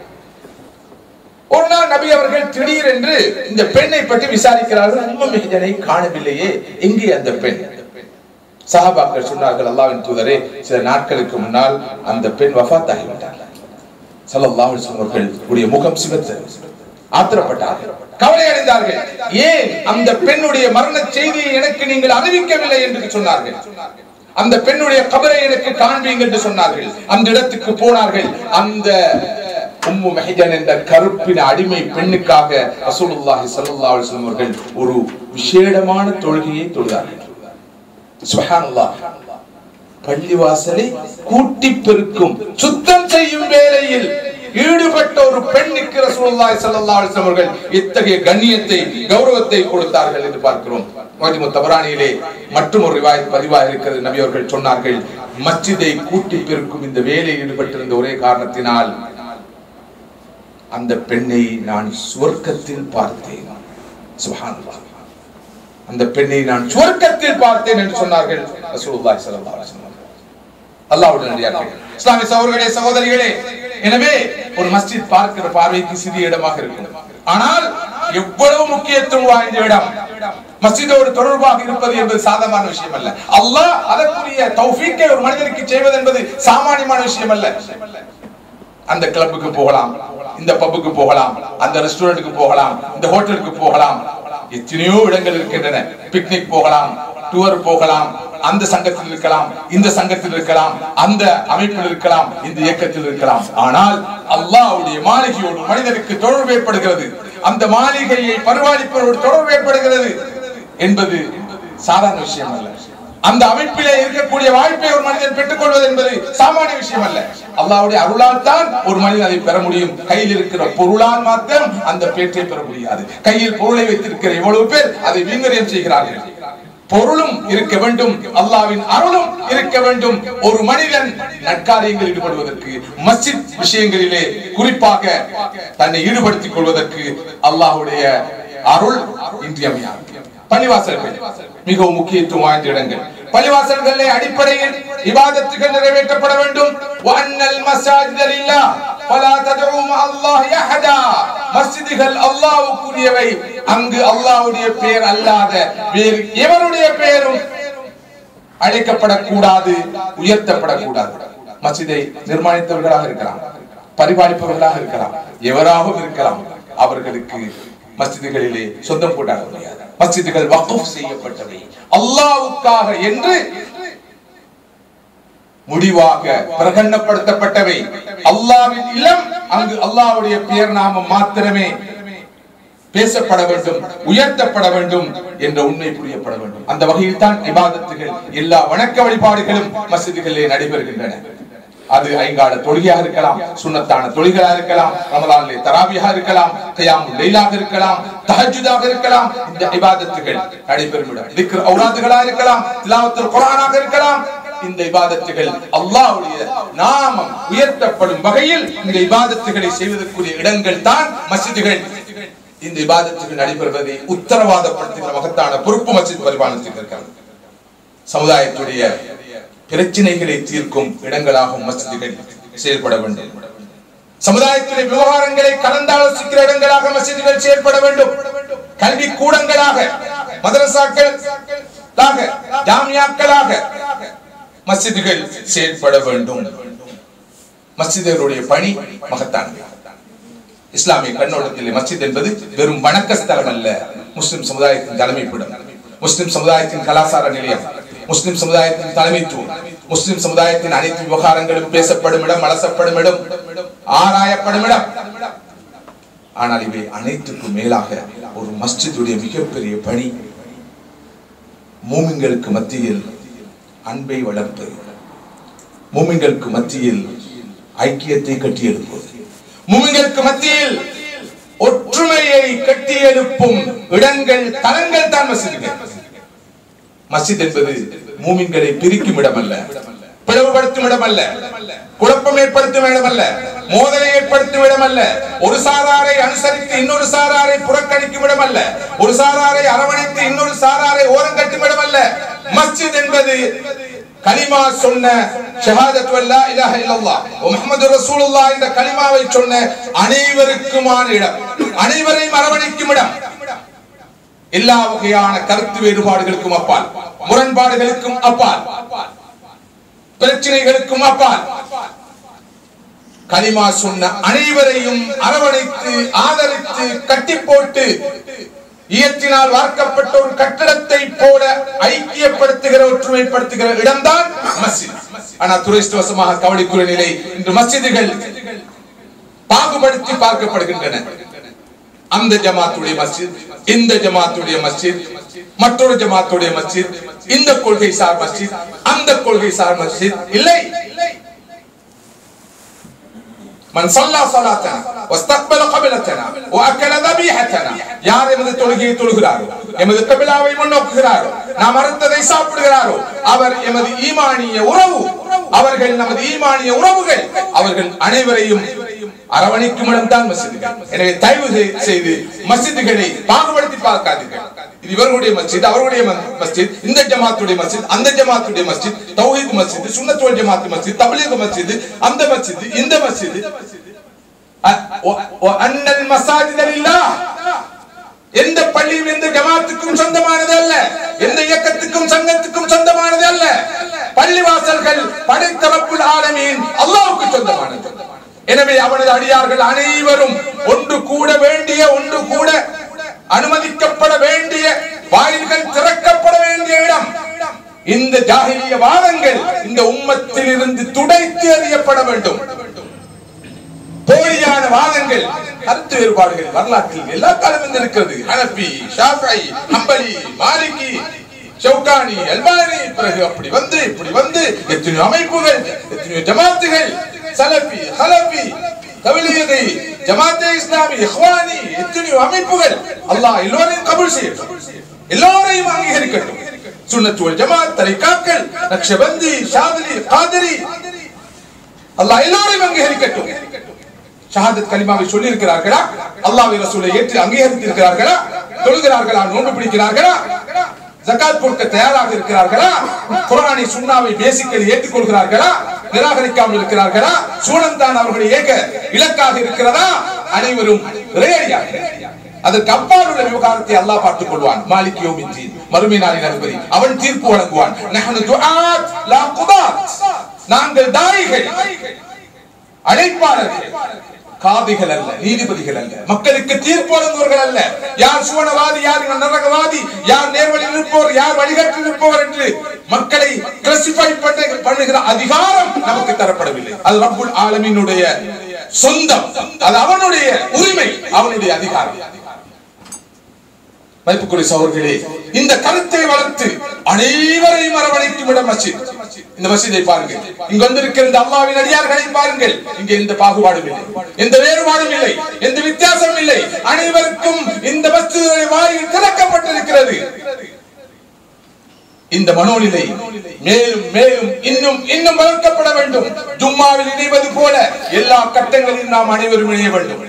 ஒரு நாள் நபி அவர்கள் திடீரென்று இந்த பெண்ணை பற்றி விசாரிக்கிறார்கள் உம்மு மெஹ்ஜனை காணவில்லையே எங்கே அந்த பெண் சஹாபாக்கள் சொன்னார்கள் அல்லாஹ்வின் தூதரே சில நாட்களுக்கு முன்னால் அந்த பெண் வஃபாத் ஆகிவிட்டார் ஸல்லல்லாஹு அலைஹி வஸல்லம் அவர்கள் உடைய முகம் சிவத்தது ஆத்திரப்பட்டார்கள் கவலை அடைந்தார்கள் ஏன் அந்த பெண்ணுடைய மரண செய்தியை எனக்கு நீங்கள் அறிவிக்கவில்லை என்று சொன்னார்கள் அந்த பெண்ணுடைய கபரை எனக்கு காண்பீங்க என்று சொன்னார்கள் அந்த இடத்துக்கு போனார்கள் அந்த உம்மு மெஹஜன் என்ற கருப்பின அடிமை பெண்ணுக்காக ரசூலுல்லாஹி ஸல்லல்லாஹு அலைஹி வஸல்லம் அவர்கள் ஒரு விசேடமான தொழுகையை தொழுதார்கள் சுப்ஹானல்லாஹ் பள்ளிவாசலை கூட்டி பெருக்கும் சுத்தம் செய்யும் வேலையில் ஈடுபட்ட ஒரு பெண்ணுக்கு ரசூலுல்லாஹி ஸல்லல்லாஹு அலைஹி வஸல்லம் அவர்கள் இத்தகைய கண்ணியத்தை கௌரவத்தை கொடுத்தார்கள் என்று பார்க்கிறோம் மஜ்மு தபரானியிலே மற்றும் ஒரு ரிவாயத் பதிவாக இருக்கிறது நபி அவர்கள் சொன்னார்கள் மஸ்ஜிதை கூட்டி பெருக்கும் இந்த வேலையில் ஈடுபட்டிருந்த ஒரே காரணத்தினால் அந்த பெண்ணை நான் சுவர்க்கத்தில் பார்த்தேன் சுப்ஹானல்லாஹ் அந்த பெண்ணை நான் சுவர்க்கத்தில் பார்த்தேன் என்று சொன்னார்கள் ரசூலுல்லாஹி ஸல்லல்லாஹு அலைஹி வஸல்லம் அல்லாஹ்வுடைய நடிகார்கள் இஸ்லாமிய சகோதரர்களே சகோதரிகளே எனவே ஒரு மஸ்ஜித் பார்க்கிற பார்வைக்கு சிறிய இடமாக இருக்கும் ஆனால் எவ்வளவு முக்கியத்துவம் வாய்ந்த இடம் மஸ்ஜிதோடு தொடர்பாக இருப்பது என்பது சாதாரண விஷயம் அல்ல அல்லாஹ் அதற்குரிய தௌஃபீக்கை ஒரு மனிதனுக்கு செய்வது என்பது சாமானியமான விஷயம் அல்ல அந்த கிளப்புக்கு போகலாம் இந்த பப்புக்கு போகலாம் அந்த ரெஸ்டாரண்ட்டுக்கு போகலாம் இந்த ஹோட்டலுக்கு போகலாம் எத்தனையோ இடங்கள் இருக்கின்றன பிக்னிக் போகலாம் டூர் போகலாம் அந்த சங்கத்தில் இருக்கலாம் இந்த சங்கத்தில் இருக்கலாம் அந்த அமைப்பில் இருக்கலாம் இந்த இயக்கத்தில் இருக்கலாம் ஆனால் அல்லாஹ்வுடைய மாளிகையோடு மனிதனுக்கு தொடர்பு ஏற்படுகிறது அந்த மாளிகையை பரிபாலிப்பவரோடு தொடர்பு ஏற்படுகிறது என்பது சாதாரண விஷயம் அல்ல அந்த அமைப்பிலே இருக்கக்கூடிய வாய்ப்பை ஒரு மனிதன் பெற்றுக் கொள்வது என்பது சாமானிய விஷயம் அல்ல அல்லாவுடைய அருளால் தான் ஒரு மனிதன் அதை பெற முடியும் கையில் இருக்கிற பொருளால் மாத்திரம் அந்த பேற்றை பெற முடியாது கையில் பொருளை வைத்திருக்கிற எவ்வளவு பேர் அதை வீங்கரியம் செய்கிறார்கள் பொருளும் இருக்க வேண்டும் அல்லாவின் அருளும் இருக்க வேண்டும் ஒரு மனிதன் நற்காரியங்களில் ஈடுபடுவதற்கு மஸ்ஜித் விஷயங்களிலே குறிப்பாக தன்னை ஈடுபடுத்திக் கொள்வதற்கு அல்லாஹ்வுடைய அருள் இன்றியமையாது பள்ளிவாசல்கள் மிகவும் முக்கியத்துவம் வாய்ந்த இடங்கள் பள்ளிவாசல்களே அடிப்படையில் இபாதத்துகள் நிறைவேற்றப்பட வேண்டும் வஅன்னல் மஸாஜித லில்லாஹ் ஃபலா ததுஉ மஅல்லாஹி அஹதா மஸ்ஜிதுகள் அல்லாஹ்வுக்குரியவை அங்கு அல்லாஹ்வுடைய பெயர் அல்லாத வேறு எவருடைய பெயரும் அழைக்கப்படக்கூடாது உயர்த்தப்படக்கூடாது மஸ்ஜிதை நிர்மாணித்தவர்களாக இருக்கலாம் பரிபாலிப்பவர்களாக இருக்கலாம் எவராகவும் இருக்கலாம் அவர்களுக்கு மஸ்ஜிதுகளிலே சொந்தம் கொண்டாட முடியாது மஸ்ஜிதுகள் வக்ஃப் செய்யப்பட்டவை அல்லாஹ்வுக்காக என்று முடிவாக பிரகடனப்படுத்தப்பட்டவை அல்லாஹ்வின் இல்லம் அங்கு அல்லாஹ்வுடைய பெயர் நாமம் மாத்திரமே பேசப்பட வேண்டும் உயர்த்தப்பட வேண்டும் என்ற உண்மை புரியப்பட வேண்டும் அந்த வகையில் தான் இபாதத்துகள் எல்லா வணக்க வழிபாடுகளும் மஸ்ஜிதுகளிலே நடைபெறுகின்றன அது ஐங்கால தொழுகையாக இருக்கலாம் சுண்ணத்தான தொழுகையாக இருக்கலாம் ரமலானிலே தராபியாக இருக்கலாம் கயாம் லைலாக இருக்கலாம் தஹஜ்ஜுதாக இருக்கலாம் இந்த இபாதத்துகள் நடைபெறும் இடம் திக்ர் ஔராதுகளாக இருக்கலாம் திலாவத்துல் குர்ஆனாக இருக்கலாம் இந்த இபாதத்துகள் அல்லாஹ்வுடைய நாமம் உயர்த்தப்படும் வகையில் இந்த இபாதத்துகளை செய்வதற்குரிய இடங்கள் தான் மஸ்ஜிதுகள் இந்த இபாதத்துகள் நடைபெறுவதை உத்தரவாதப்படுத்துகிற மகத்தான பொறுப்பு மஸ்ஜித் பரிபாலனத்துக்கு இருக்கிறது சமுதாயத்துடைய பிரச்சனைகளை தீர்க்கும் இடங்களாகவும் மஸ்ஜிதுகள் செயல்பட வேண்டும் சமுதாயத்துடைய விவகாரங்களை கலந்தாலோசிக்கிற இடங்களாக மஸ்ஜிதுகள் செயல்பட வேண்டும் கல்வி கூடங்களாக மதரசாக்கள் ஜாமியாக்களாக மஸ்ஜிதுகள் செயல்பட வேண்டும் மஸ்ஜிதுகளுடைய பணி மகத்தானது இஸ்லாமிய கண்ணோட்டத்தில் மஸ்ஜித் என்பது வெறும் வணக்க ஸ்தலம் அல்ல முஸ்லிம் சமுதாயத்தின் தலைமைப்பிடம் முஸ்லிம் சமுதாயத்தின் கலாச்சார நிலையம் முஸ்லிம் சமுதாயத்தின் தலைமைத்துவம் முஸ்லிம் சமுதாயத்தின் அனைத்து விவகாரங்களும் பேசப்படும் இடம் அலசப்படும் இடம் ஆராயப்படும் இடம் ஆனால் இவை அனைத்துக்கும் மேலாக ஒரு மஸ்ஜிதுடைய மிகப்பெரிய பணி மூமிங்களுக்கு மத்தியில் அன்பை வளர்ப்பது மூமிங்களுக்கு மத்தியில் ஐக்கியத்தை கட்டியெழுப்பது மூமிங்களுக்கு மத்தியில் ஒற்றுமையை கட்டியெழுப்பும் இடங்கள் தலங்கள் தான் மசிதுகள் மஸ்ஜித் என்பது மூமின்களை பிரிக்கும் இடமல்ல பிளவுபடுத்தும் இடமல்ல குழப்பம் ஏற்படுத்தும் இடமல்ல மோதலை ஏற்படுத்தும் இடமல்ல ஒரு சாராரை அனுசரித்து இன்னொரு சாராரை புறக்கணிக்கும் இடமல்ல ஒரு சாராரை அரவணைத்து இன்னொரு சாராரை ஓரம் கட்டும் இடமல்ல மஸ்ஜித் என்பது கலிமா சொன்ன ஷஹாதத் வல்லா இலாஹ இல்லல்லாஹ் முஹம்மது ரசூலுல்லாஹ் என்ற கலிமாவை சொன்ன அனைவருக்குமான இடம் அனைவரையும் அரவணைக்கும் இடம் எல்லா வகையான கருத்து வேறுபாடுகளுக்கும் அப்பால் முரண்பாடுகளுக்கும் அப்பால் பிரச்சனைகளுக்கும் அப்பால் கலிமா சொன்ன அனைவரையும் அரவணைத்து ஆதரித்து கட்டி போட்டு இயற்றினால் வார்க்கப்பட்ட ஒரு கட்டடத்தை போல ஐக்கியப்படுத்துகிற ஒற்றுமைப்படுத்துகிற இடம்தான் மஸ்ஜித் ஆனா துரதிருஷ்டவசமாக கவலைக்குரிய நிலை இன்று மஸ்ஜிதுகள் பாகுபடுத்தி பார்க்கப்படுகின்றன அந்த ஜமாத்துடைய மஸ்ஜித் இந்த ஜமாத்துடைய மஸ்ஜித் மற்றொரு ஜமாத்துடைய மஸ்ஜித் இந்த கொள்கை சார் மஸ்ஜித் அந்த கொள்கை சார் மஸ்ஜித் இல்லை من صلى صلاتنا واستقبل قبلتنا واكل ذبيحتنا யார் எமது தொழுகையை தொழுகிறாரோ எமது கபிலாவை முன்னோக்குகிறாரோ நாம் அறுத்ததை சாப்பிடுகிறாரோ அவர் எமது ஈமானிய உறவு அவர்கள் நமது ஈமானிய உறவுகள் அவர்கள் அனைவரையும் அரவணைக்கும் இடம்தான் மசிதுகள் எனவே தயவு செய்து மசிதுகளை பாகுபடுத்தி பார்க்காதீர்கள் இது இவர்களுடைய மஸ்ஜித் அவர்களுடைய மஸ்ஜித் இந்த ஜமாத்துடைய மஸ்ஜித் அந்த ஜமாத்துடைய மஸ்ஜித் தௌஹீத் மஸ்ஜித் சுன்னத்துல் ஜமாத் மஸ்ஜித் தப்லீக் மஸ்ஜித் அந்த மஸ்ஜித் இந்த மஸ்ஜித் وأن المساجد لله எந்த பள்ளியும் எந்த ஜமாத்துக்கும் சொந்தமானது அல்ல எந்த இயக்கத்துக்கும் சங்கத்துக்கும் சொந்தமானது அல்ல பள்ளிவாசல்கள் படைத்த ரப்புல் ஆலமீன் அல்லாஹ்வுக்கு சொந்தமானது எனவே அவனது அடியார்கள் அனைவரும் ஒன்று கூட வேண்டிய ஒன்று கூட அனுமதிக்கப்பட வேண்டிய வாயில்கள் திறக்கப்பட வேண்டிய இடம் இந்த ஜாகிலிய வாதங்கள் இந்த உம்மத்தில் இருந்து துடைத்து எறியப்பட வேண்டும் போலியான வாதங்கள் கருத்து வேறுபாடுகள் வரலாற்றில் எல்லா காலம் இருக்கிறது ஹனபி ஷாஃபி ஹம்பலி மாலிகி ஷவுகானி அல்பானி பிறகு அப்படி வந்து இப்படி வந்து எத்தனையோ அமைப்புகள் எத்தனையோ ஜமாத்துகள் சலபி ஹலபி தவிலியதை ஜமாத்தே இஸ்லாமி இஹ்வானி எத்தனையோ அமைப்புகள் அல்லாஹ் எல்லோரையும் கபூல் செய்யட்டும் எல்லோரையும் அங்கீகரிக்கட்டும் சுன்னத்துவல் ஜமாத் தரிகாக்கள் நக்ஷபந்தி ஷாதிலி காதிரி அல்லாஹ் எல்லோரையும் அங்கீகரிக்கட்டும் ஷஹாதத் கலிமாவை சொல்லி இருக்கிறார்களா அல்லாஹ்வை ரசூலை ஏற்று அங்கீகரித்து இருக்கிறார்களா தொழுகிறார்களா நோன்பு பிடிக்கிறார்களா ஜகாத் கொடுக்க தயாராக இருக்கிறார்களா குரானை சுண்ணாவை பேசிக்கல் ஏற்றுக்கொள்கிறார்களா நிராகரிக்காமல் இருக்கிறார்களா சூழந்தான் அவர்களை ஏக இலக்காக இருக்கிறதா அனைவரும் ரேடியாக அதற்கு அப்பால் உள்ள விவகாரத்தை அல்லாஹ் பார்த்துக் கொள்வான் மாலிக் யோமித்தீன் மறுமை நாளின் அதிபதி அவன் தீர்ப்பு வழங்குவான் நஹ்னு துஆத் லா குதாத் நாங்கள் தாயிகள் அழைப்பாளர்கள் காதிகள் அல்ல நீதிபதிகள் அல்ல மக்களுக்கு தீர்ப்பு வழங்குவர்கள் அல்ல யார் சுவனவாதி யார் நரகவாதி யார் நேர்வழியில் இருப்பவர் யார் வழிகாட்டில் இருப்பவர் என்று மக்களை கிளாசிஃபை பண்ணுகிற அதிகாரம் நமக்கு தரப்படவில்லை அது ரப்புல் ஆலமீனுடைய சொந்தம் அது அவனுடைய உரிமை அவனுடைய அதிகாரம் மதிப்புக்குரிய சகோதரர்களே இந்த கருத்தை வளர்த்து அனைவரையும் அரவணைக்கும் இடம் மஸ்ஜித் இந்த மஸ்ஜிதை பாருங்கள் இங்க வந்திருக்கிற இந்த அல்லாவின் அடியார்களை பாருங்கள் இங்க எந்த பாகுபாடும் இல்லை எந்த வேறுபாடும் இல்லை எந்த வித்தியாசமும் இல்லை அனைவருக்கும் இந்த மஸ்ஜிதுடைய வாயில் திறக்கப்பட்டிருக்கிறது இந்த மனோநிலை மேலும் மேலும் இன்னும் இன்னும் வளர்க்கப்பட வேண்டும் ஜும்மாவில் இணைவது போல எல்லா கட்டங்களிலும் நாம் அனைவரும் இணைய வேண்டும்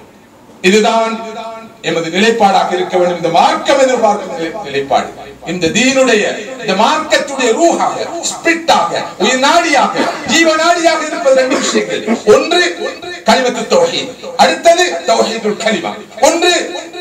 இதுதான் எமது நிலைப்பாடாக இருக்க வேண்டும் இந்த மார்க்கம் எதிர்பார்க்கும் நிலை- நிலைப்பாடு இந்த தீனுடைய இந்த மார்க்கத்துடைய ரூஹாக ஸ்பிரிட்டாக உயிர் நாடியாக ஜீவ நாடியாக இருப்பது ரெண்டு விஷயங்கள் ஒன்று கலிமத்து தௌஹீத் அடுத்தது தௌஹீதுல் கலிமா ஒன்று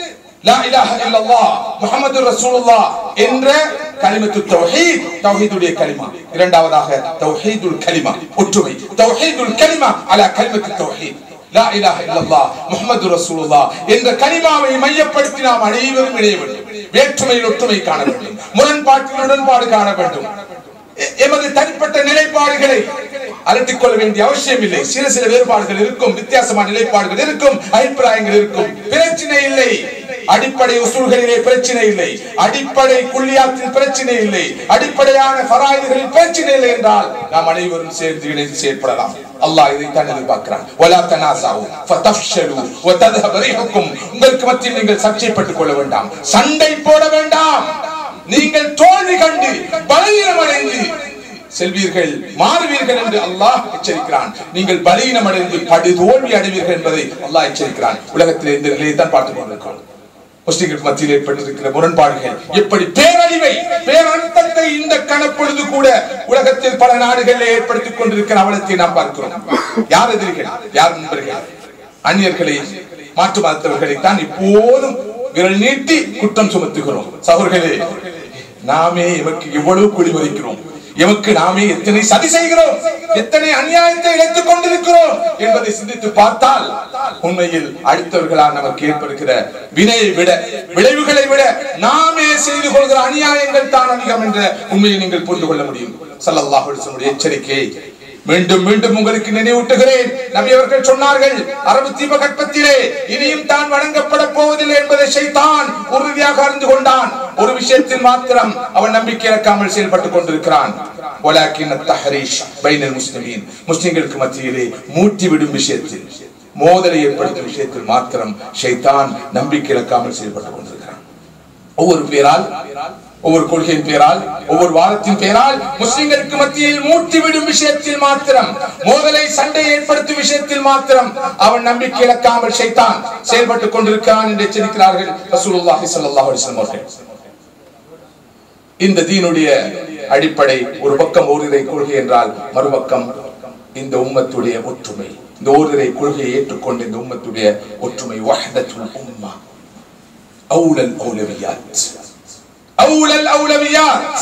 லா இலாஹ இல்லல்லாஹ் முஹம்மது ரசூலுல்லாஹ் என்ற கலிமத்து தௌஹீத் தௌஹீதுடைய கலிமா இரண்டாவதாக தௌஹீதுல் கலிமா ஒற்றுமை தௌஹீதுல் கலிமா அலா கலிமத்து தௌஹீத் லா இலாஹ இல்லல்லாஹ் முஹம்மது ரசூலுல்லாஹ் என்ற கலிமாவை மையப்படுத்தி நாம் அனைவரும் இணைய வேண்டும் வேற்றுமையில் ஒற்றுமை காண வேண்டும் முரண்பாட்டில் உடன்பாடு காண வேண்டும் எ- எமது தனிப்பட்ட நிலைப்பாடுகளை அலட்டிக் கொள்ள வேண்டிய அவசியம் இல்லை சில சில வேறுபாடுகள் இருக்கும் வித்தியாசமான நிலைப்பாடுகள் இருக்கும் அபிப்பிராயங்கள் இருக்கும் பிரச்சனை இல்லை அடிப்படை உசூல்களிலே பிரச்சனை இல்லை அடிப்படை குள்ளியாத்தில் பிரச்சனை இல்லை அடிப்படையான ஃபராயிதுகளில் பிரச்சனை இல்லை என்றால் நாம் அனைவரும் சேர்ந்து இணைந்து செயற்படலாம் அல்லாஹ் இதை தான் எதிர்பார்க்கிறான் வலா தனாசாவு ஃபதஃப்ஷலு வதذهب ريحكم உங்களுக்கு மத்தியில் நீங்கள் சர்ச்சைப்பட்டுக் கொள்ள வேண்டாம் சண்டை போட வேண்டாம் நீங்கள் தோல்வி கண்டு பலவீனம் அடைந்து செல்வீர்கள் மாறுவீர்கள் என்று அல்லாஹ் எச்சரிக்கிறான் நீங்கள் பலவீனம் அடைந்து படு தோல்வி அடைவீர்கள் என்பதை அல்லாஹ் எச்சரிக்கிறான் உலகத்தில் இந்த நிலையை தான் பார்த்துக் கொண்டிருக்கிறோம் முஸ்லிம்களுக்கு மத்தியில் ஏற்பட்டிருக்கிற முரண்பாடுகள் எப்படி பேரழிவை பேரழுத்தத்தை இந்த கணப்பொழுது கூட உலகத்தில் பல நாடுகளில் ஏற்படுத்திக் கொண்டிருக்கிற அவலத்தை நாம் பார்க்கிறோம் யார் எதிரிகள் யார் நண்பர்கள் அந்நியர்களை மாற்று மதத்தவர்களை தான் இப்போதும் விரல் நீட்டி குற்றம் சுமத்துகிறோம் சகோதரர்களே நாமே எமக்கு எவ்வளவு குழி மதிக்கிறோம் எமக்கு நாமே எத்தனை சதி செய்கிறோம் எத்தனை அநியாயத்தை இழைத்துக் கொண்டிருக்கிறோம் என்பதை சிந்தித்து பார்த்தால் உண்மையில் அடுத்தவர்களால் நமக்கு ஏற்படுகிற வினையை விட விளைவுகளை விட நாமே செய்து கொள்கிற அநியாயங்கள் தான் அதிகம் என்ற உண்மையை நீங்கள் புரிந்து கொள்ள முடியும் ஸல்லல்லாஹு அலைஹி வஸல்லம் எச்சரிக்கை மீண்டும் மீண்டும் உங்களுக்கு நினைவூட்டுகிறேன் நபி அவர்கள் சொன்னார்கள் அரபு தீபகற்பத்திலே இனியும் தான் வழங்கப்பட போவதில்லை என்பதை ஷைத்தான் உறுதியாக அறிந்து கொண்டான் ஒரு விஷயத்தில் மாத்திரம் அவன் நம்பிக்கை இழக்காமல் செயல்பட்டுக் கொண்டிருக்கிறான் ولكن التحريش بين المسلمين முஸ்லிம்களுக்கு மத்தியிலே மூட்டிவிடும் விஷயத்தில் மோதலை ஏற்படுத்தும் விஷயத்தில் மாத்திரம் ஷைத்தான் நம்பிக்கை இழக்காமல் செயல்பட்டுக் கொண்டிருக்கிறான் ஒவ்வொரு பேரால் ஒவ்வொரு கொள்கையின் பேரால் ஒவ்வொரு வாதத்தின் பேரால் முஸ்லிம்களுக்கு மத்தியில் மூட்டிவிடும் விஷயத்தில் மாத்திரம் மோதலை சண்டை ஏற்படுத்தும் விஷயத்தில் மாத்திரம் அவன் நம்பிக்கை இழக்காமல் ஷைத்தான் செயல்பட்டுக் கொண்டிருக்கிறான் என்று எச்சரிக்கிறார்கள் ரசூலுல்லாஹி ஸல்லல்லாஹு அலைஹி வஸல்லம் அவர்கள் இந்த தீனுடைய அடிப்படை ஒரு பக்கம் ஓரிரை கொள்கை என்றால் மறுபக்கம் இந்த உம்மத்துடைய ஒற்றுமை இந்த ஓரிரை கொள்கையை ஏற்றுக்கொண்ட இந்த உம்மத்துடைய ஒற்றுமை வஹ்தத்துல் உம்மா அவுலல் அவுலவியாத் அவுலல் அவுலவியாத்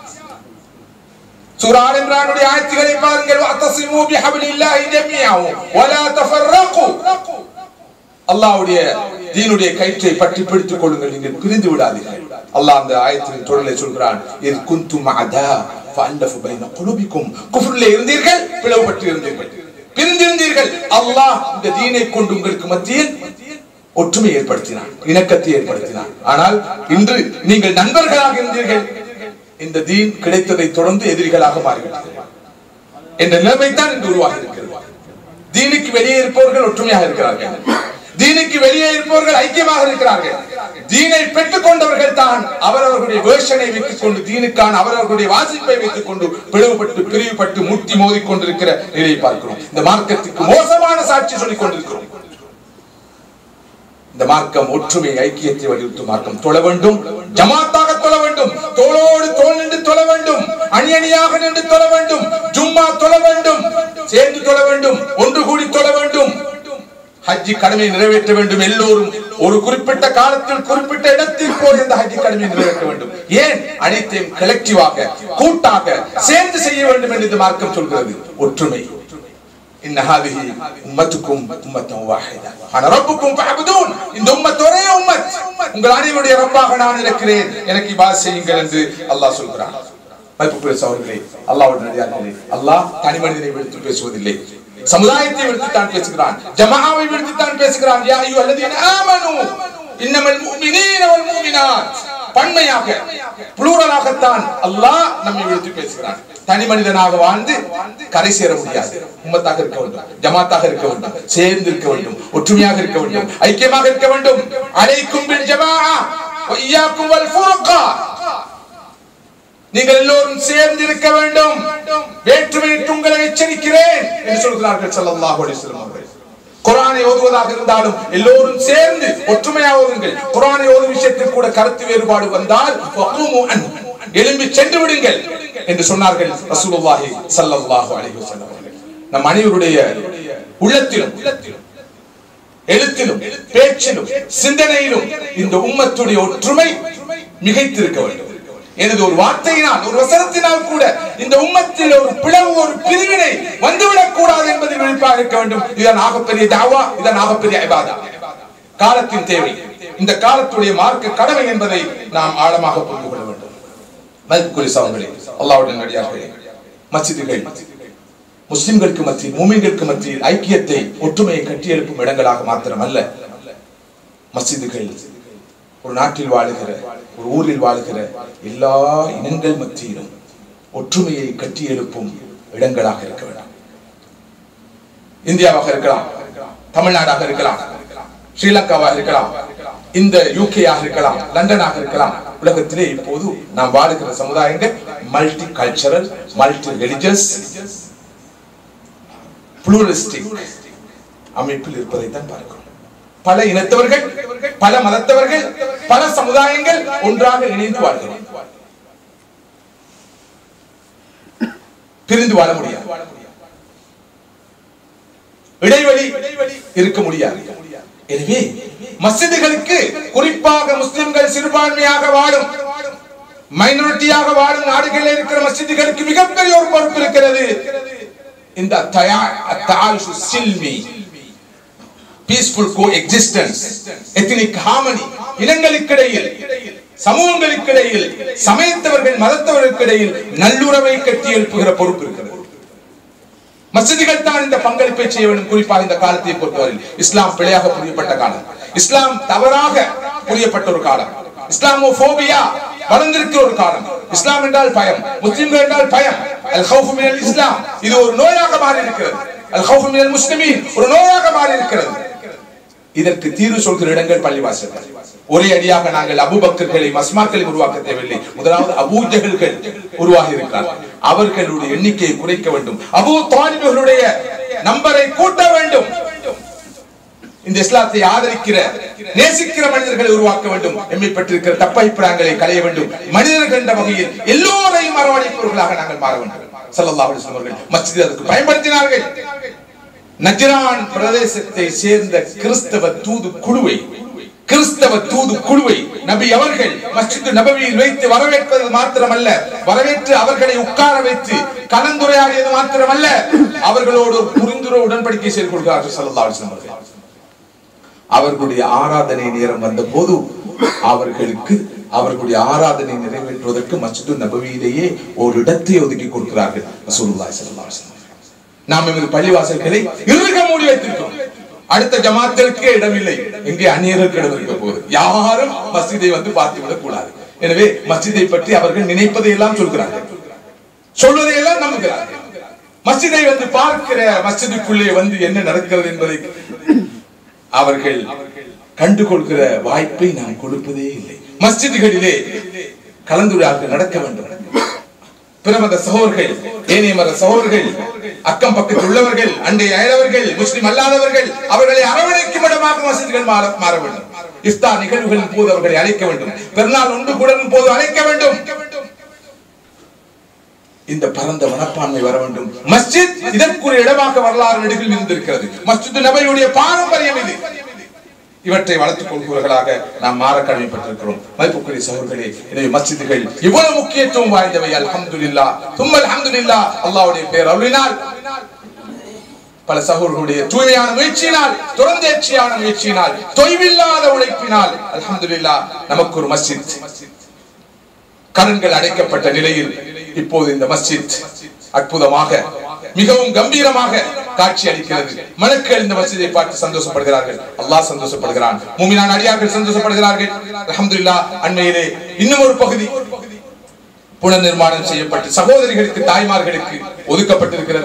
சூரா ஆல் இம்ரானுடைய ஆயத்துகளை பாருங்கள் வஅத்தஸிமு பிஹப்லில்லாஹி ஜமீஅன் வலா தஃபர்ரகு அல்லாஹ்வுடைய தீனுடைய கயிற்றை பற்றி பிடித்துக் கொள்ளுங்கள் நீங்கள் பிரிந்து விடாதீர்கள் அல்லாஹ் அந்த ஆயத்தின் தொடரை சொல்கிறான் இது குந்தும் அதா ஃபஅல்லஃபு பைன குலுபிக்கும் குஃப்ரிலே இருந்தீர்கள் பிளவுபட்டு இருந்தீர்கள் பிரிந்திருந்தீர்கள் அல்லாஹ் இந்த தீனை கொண்டு உங்களுக்கு மத்தியில் ஒற்றுமை ஏற்படுத்தினான் இணக்கத்தை ஏற்படுத்தினான் ஆனால் இன்று நீங்கள் நண்பர்களாக இருந்தீர்கள் இந்த தீன் கிடைத்ததை தொடர்ந்து எதிரிகளாக மாறிவிட்டீர்கள் என்ற நிலைமை தான் இன்று உருவாகி இருக்கிறது தீனுக்கு வெளியே இருப்பவர்கள் ஒற்றுமையாக இருக்கிறார்கள் தீனுக்கு வெளியே இருப்பவர்கள் ஐக்கியமாக இருக்கிறார்கள் தீனை பெற்றுக் கொண்டவர்கள் தான் அவரவர்களுடைய வேஷனை வைத்துக் கொண்டு தீனுக்கான அவரவர்களுடைய வாசிப்பை வைத்துக் கொண்டு பிளவுபட்டு பிரிவுபட்டு முட்டி மோதிக் கொண்டிருக்கிற நிலையை பார்க்கிறோம் இந்த மார்க்கத்துக்கு மோசமான சாட்சி சொல்லிக் கொண்டிருக்கிறோம் இந்த மார்க்கம் ஒற்றுமை ஐக்கியத்தை வலியுறுத்தும் மார்க்கம் தொழ வேண்டும் ஜமாத்தாக தொழ வேண்டும் தோளோடு தோள் நின்று தொழ வேண்டும் அணி அணியாக நின்று தொழ வேண்டும் ஜும்மா தொழ வேண்டும் சேர்ந்து தொழ வேண்டும் ஒன்று கூடி தொழ வேண்டும் ஹஜ்ஜி கடமையை நிறைவேற்ற வேண்டும் எல்லோரும் ஒரு குறிப்பிட்ட காலத்தில் குறிப்பிட்ட இடத்தில் போய் இந்த ஹஜ்ஜி கடமையை நிறைவேற்ற வேண்டும் ஏன் அனைத்தையும் கலெக்டிவாக கூட்டாக சேர்ந்து செய்ய வேண்டும் என்று இந்த மார்க்கம் சொல்கிறது ஒற்றுமை إن هذه أمتكم أمة واحدة أنا ربكم فاعبدون இந்த உம்மத் ஒரே உம்மத் உங்கள் அனைவருடைய ரப்பாக நான் இருக்கிறேன் எனக்கு இபாத் செய்யுங்கள் என்று அல்லாஹ் சொல்கிறான் மதிப்புக்குரிய சகோதரர்களே அல்லாஹ்வுடைய நடிகார்களே அல்லாஹ் தனி மனிதனை விடுத்து பேசுவதில்லை சமுதாயத்தை விடுத்து தான் பேசுகிறான் ஜமாவை விடுத்து தான் பேசுகிறான் யா அய்யுஹல்லதீன ஆமனு இன்னமல் முஃமினீன வல் முஃமினாத் பன்மையாக புளூரலாகத்தான் அல்லாஹ் நம்மை விழுத்து பேசுகிறான் தனி மனிதனாக வாழ்ந்து கரை சேர முடியாது உம்மத்தாக இருக்க வேண்டும் ஜமாத்தாக இருக்க வேண்டும் சேர்ந்து இருக்க வேண்டும் ஒற்றுமையாக இருக்க வேண்டும் ஐக்கியமாக இருக்க வேண்டும் அலைக்கும் பில் ஜமாஆ வ இய்யாக்கும் வல் ஃபுர்கா நீங்கள் எல்லோரும் சேர்ந்து இருக்க வேண்டும் வேற்றுமையிட்டு உங்களை எச்சரிக்கிறேன் என்று சொல்கிறார்கள் ஸல்லல்லாஹு அலைஹி வஸல்லம் அவர்கள் குர்ஆனை ஓதுவதாக இருந்தாலும் எல்லோரும் சேர்ந்து ஒற்றுமையாக ஓதுங்கள் குர்ஆனை ஓதும் விஷயத்தில் கூட கருத்து வேறுபாடு வந்தால் ஃபகூமு அன் எழும்பி சென்று விடுங்கள் என்று சொன்னார்கள் ரசூலுல்லாஹி ஸல்லல்லாஹு அலைஹி வஸல்லம் அவர்கள் நம் அனைவருடைய உள்ளத்திலும் எழுத்திலும் பேச்சிலும் சிந்தனையிலும் இந்த உம்மத்துடைய ஒற்றுமை மிகைத்திருக்க வேண்டும் எனது ஒரு வார்த்தையினால் ஒரு வசனத்தினால் கூட இந்த உம்மத்தில் ஒரு பிளவு ஒரு பிரிவினை வந்துவிடக் கூடாது என்பதில் விழிப்பாக இருக்க வேண்டும் இதன் ஆகப்பெரிய தாவா இதன் ஆகப்பெரிய இபாதா காலத்தின் தேவை இந்த காலத்துடைய மார்க்க கடமை என்பதை நாம் ஆழமாக புரிந்து கொள்ள வேண்டும் மதிப்புக்குரிய சவங்களே அல்லாவுடன் நடிகார்களே மசிதிகள் முஸ்லிம்களுக்கு மத்தியில் மூமின்களுக்கு மத்தியில் ஐக்கியத்தை ஒற்றுமையை கட்டியெழுப்பும் இடங்களாக மாத்திரமல்ல மஸ்ஜிதுகள் ஒரு நாட்டில் வாழுகிற ஒரு ஊரில் வாழுகிற எல்லா இனங்கள் மத்தியிலும் ஒற்றுமையை கட்டி எழுப்பும் இடங்களாக இருக்க வேண்டும் இந்தியாவாக இருக்கலாம் தமிழ்நாடாக இருக்கலாம் ஸ்ரீலங்காவாக இருக்கலாம் இந்த யூகேயாக இருக்கலாம் லண்டனாக இருக்கலாம் உலகத்திலே இப்போது நாம் வாழுகிற சமுதாயங்கள் multi cultural multi religious pluralistic அமைப்பில் இருப்பதை தான் பார்க்கிறோம் பல இனத்தவர்கள் பல மதத்தவர்கள் பல சமுதாயங்கள் ஒன்றாக இணைந்து வாழ்கிறோம் பிரிந்து வாழ முடியாது இடைவெளி இருக்க முடியாது எனவே மஸ்ஜிதுகளுக்கு குறிப்பாக முஸ்லிம்கள் சிறுபான்மையாக வாழும் மைனாரிட்டியாக வாழும் நாடுகளில் இருக்கிற மஸ்ஜிதுகளுக்கு மிகப்பெரிய ஒரு பொறுப்பு இருக்கிறது இந்த தயாஷு சில்மி peaceful coexistence ethnic harmony இனங்களுக்கிடையில் சமூகங்களுக்கிடையில் சமயத்தவர்கள் மதத்தவர்களுக்கிடையில் நல்லுறவை கட்டி எழுப்புகிற பொறுப்பு இருக்கிறது மசிதிகள் தான் இந்த பங்களிப்பை செய்ய வேண்டும் குறிப்பாக இந்த காலத்தை பொறுத்தவரையில் இஸ்லாம் பிழையாக புரியப்பட்ட காலம் இஸ்லாம் தவறாக புரியப்பட்ட ஒரு காலம் இஸ்லாமோபோபியா வளர்ந்திருக்கிற ஒரு காலம் இஸ்லாம் என்றால் பயம் முஸ்லிம்கள் என்றால் பயம் அல் ஹவுஃபு மினல் இஸ்லாம் இது ஒரு நோயாக மாறி இருக்கிறது அல் ஹவுஃபு மினல் முஸ்லிமீன் ஒரு நோயாக மாறி இருக்கிறது இதற்கு தீர்வு சொல்கிற இடங்கள் பள்ளிவாசல்கள் ஒரே அடியாக நாங்கள் அபுபக்கர்களை மஸ்மாக்களை உருவாக்க தேவையில்லை முதலாவது அபூஜகல்கள் உருவாகி இருக்கிறார்கள் அவர்களுடைய எண்ணிக்கையை குறைக்க வேண்டும் அபூ தாலிபர்களுடைய நம்பரை கூட்ட வேண்டும் இந்த இஸ்லாத்தை ஆதரிக்கிற நேசிக்கிற மனிதர்களை உருவாக்க வேண்டும் எம்மை பெற்றிருக்கிற தப்பபிப்பிராயங்களை களைய வேண்டும் மனிதர்கள் என்ற வகையில் எல்லோரையும் அரவணைப்பவர்களாக நாங்கள் மாற வேண்டும் சல்லல்லாஹு அலைஹி வஸல்லம் அவர்கள் மஸ்ஜித் அதற்கு பயன்படுத்தினார்கள் நஜ்ரான் பிரதேசத்தை சேர்ந்த கிறிஸ்தவ தூது குழுவை கிறிஸ்தவ தூது குழுவை நபி அவர்கள் மஸ்ஜித் நபவியில் வைத்து வரவேற்பது மாத்திரமல்ல வரவேற்று அவர்களை உட்கார வைத்து கலந்துரையாடியது மாத்திரமல்ல அவர்களோடு ஒரு புரிந்துரை உடன்படிக்கை செய்து கொள்கிறார்கள் சல்லல்லாஹு அலைஹி வஸல்லம் அவர்கள் அவர்களுடைய ஆராதனை நேரம் வந்த போது அவர்களுக்கு அவர்களுடைய ஆராதனை நிறைவேற்றுவதற்கு மஸ்ஜிது நபவியிலேயே ஒரு இடத்தை ஒதுக்கி கொடுக்கிறார்கள் ரசூலுல்லாஹி ஸல்லல்லாஹு அலைஹி வஸல்லம் நாம் எமது பள்ளிவாசல்களை இறுக மூடி வைத்திருக்கிறோம் அடுத்த ஜமாத்திற்கு இடமில்லை எங்கே அந்நியருக்கு இடம் இருக்க போகுது யாரும் மஸ்ஜிதை வந்து பார்த்து விடக் கூடாது எனவே மஸ்ஜிதை பற்றி அவர்கள் நினைப்பதை எல்லாம் சொல்கிறார்கள் சொல்வதை எல்லாம் நம்புகிறார்கள் மஸ்ஜிதை வந்து பார்க்கிற மஸ்ஜிதுக்குள்ளே வந்து என்ன நடக்கிறது என்பதை அவர்கள் கண்டுகொள்கிற வாய்ப்பை நாம் கொடுப்பதே இல்லை மஸ்ஜிதுகளிலே கலந்துரையாடல் நடக்க வேண்டும் பிரமத சகோதர்கள் ஏனைய மத சகோதர்கள் அக்கம் பக்கத்தில் உள்ளவர்கள் அண்டை அயலவர்கள் முஸ்லிம் அல்லாதவர்கள் அவர்களை அரவணைக்கும் இடமாக மசிதிகள் மாற மாற வேண்டும் இஃப்தார் நிகழ்வுகளின் போது அவர்களை அழைக்க வேண்டும் பெருநாள் ஒன்று கூடலின் போது அழைக்க வேண்டும் இந்த பரந்த மனப்பான்மை வர வேண்டும் மஸ்ஜித் இதற்குரிய இடமாக வரலாறு நெடுகில் இருந்திருக்கிறது மஸ்ஜித் நபையுடைய பாரம்பரியம் இது இவற்றை வளர்த்துக் கொள்பவர்களாக நாம் மாற கடமைப்பட்டிருக்கிறோம் மதிப்புக்குரிய சகோதரர்களே எனவே மஸ்ஜிதுகள் இவ்வளவு முக்கியத்துவம் வாய்ந்தவை அல்ஹம்துலில்லா தும்மல் அல்ஹம்துலில்லா அல்லாஹ்வுடைய பேர் அருளினால் பல சகோதரர்களுடைய தூய்மையான முயற்சியினால் தொடர்ந்தேர்ச்சியான முயற்சியினால் தொய்வில்லாத உழைப்பினால் அல்ஹம்துலில்லா நமக்கு ஒரு மஸ்ஜித் கடன்கள் அடைக்கப்பட்ட நிலையில் இப்போது இந்த மஸ்ஜித் அற்புதமாக மிகவும் கம்பீரமாக காட்சி அளிக்கிறது மலக்கள் இந்த மஸ்ஜிதை பார்த்து சந்தோஷப்படுகிறார்கள் அல்லாஹ் சந்தோஷப்படுகிறான் மூமினான் அடியார்கள் சந்தோஷப்படுகிறார்கள் அல்ஹம்துலில்லாஹ் அண்மையிலே இன்னும் ஒரு பகுதி புனர்நிர்மாணம் செய்யப்பட்டு சகோதரிகளுக்கு தாய்மார்களுக்கு ஒதுக்கப்பட்டிருக்கிறது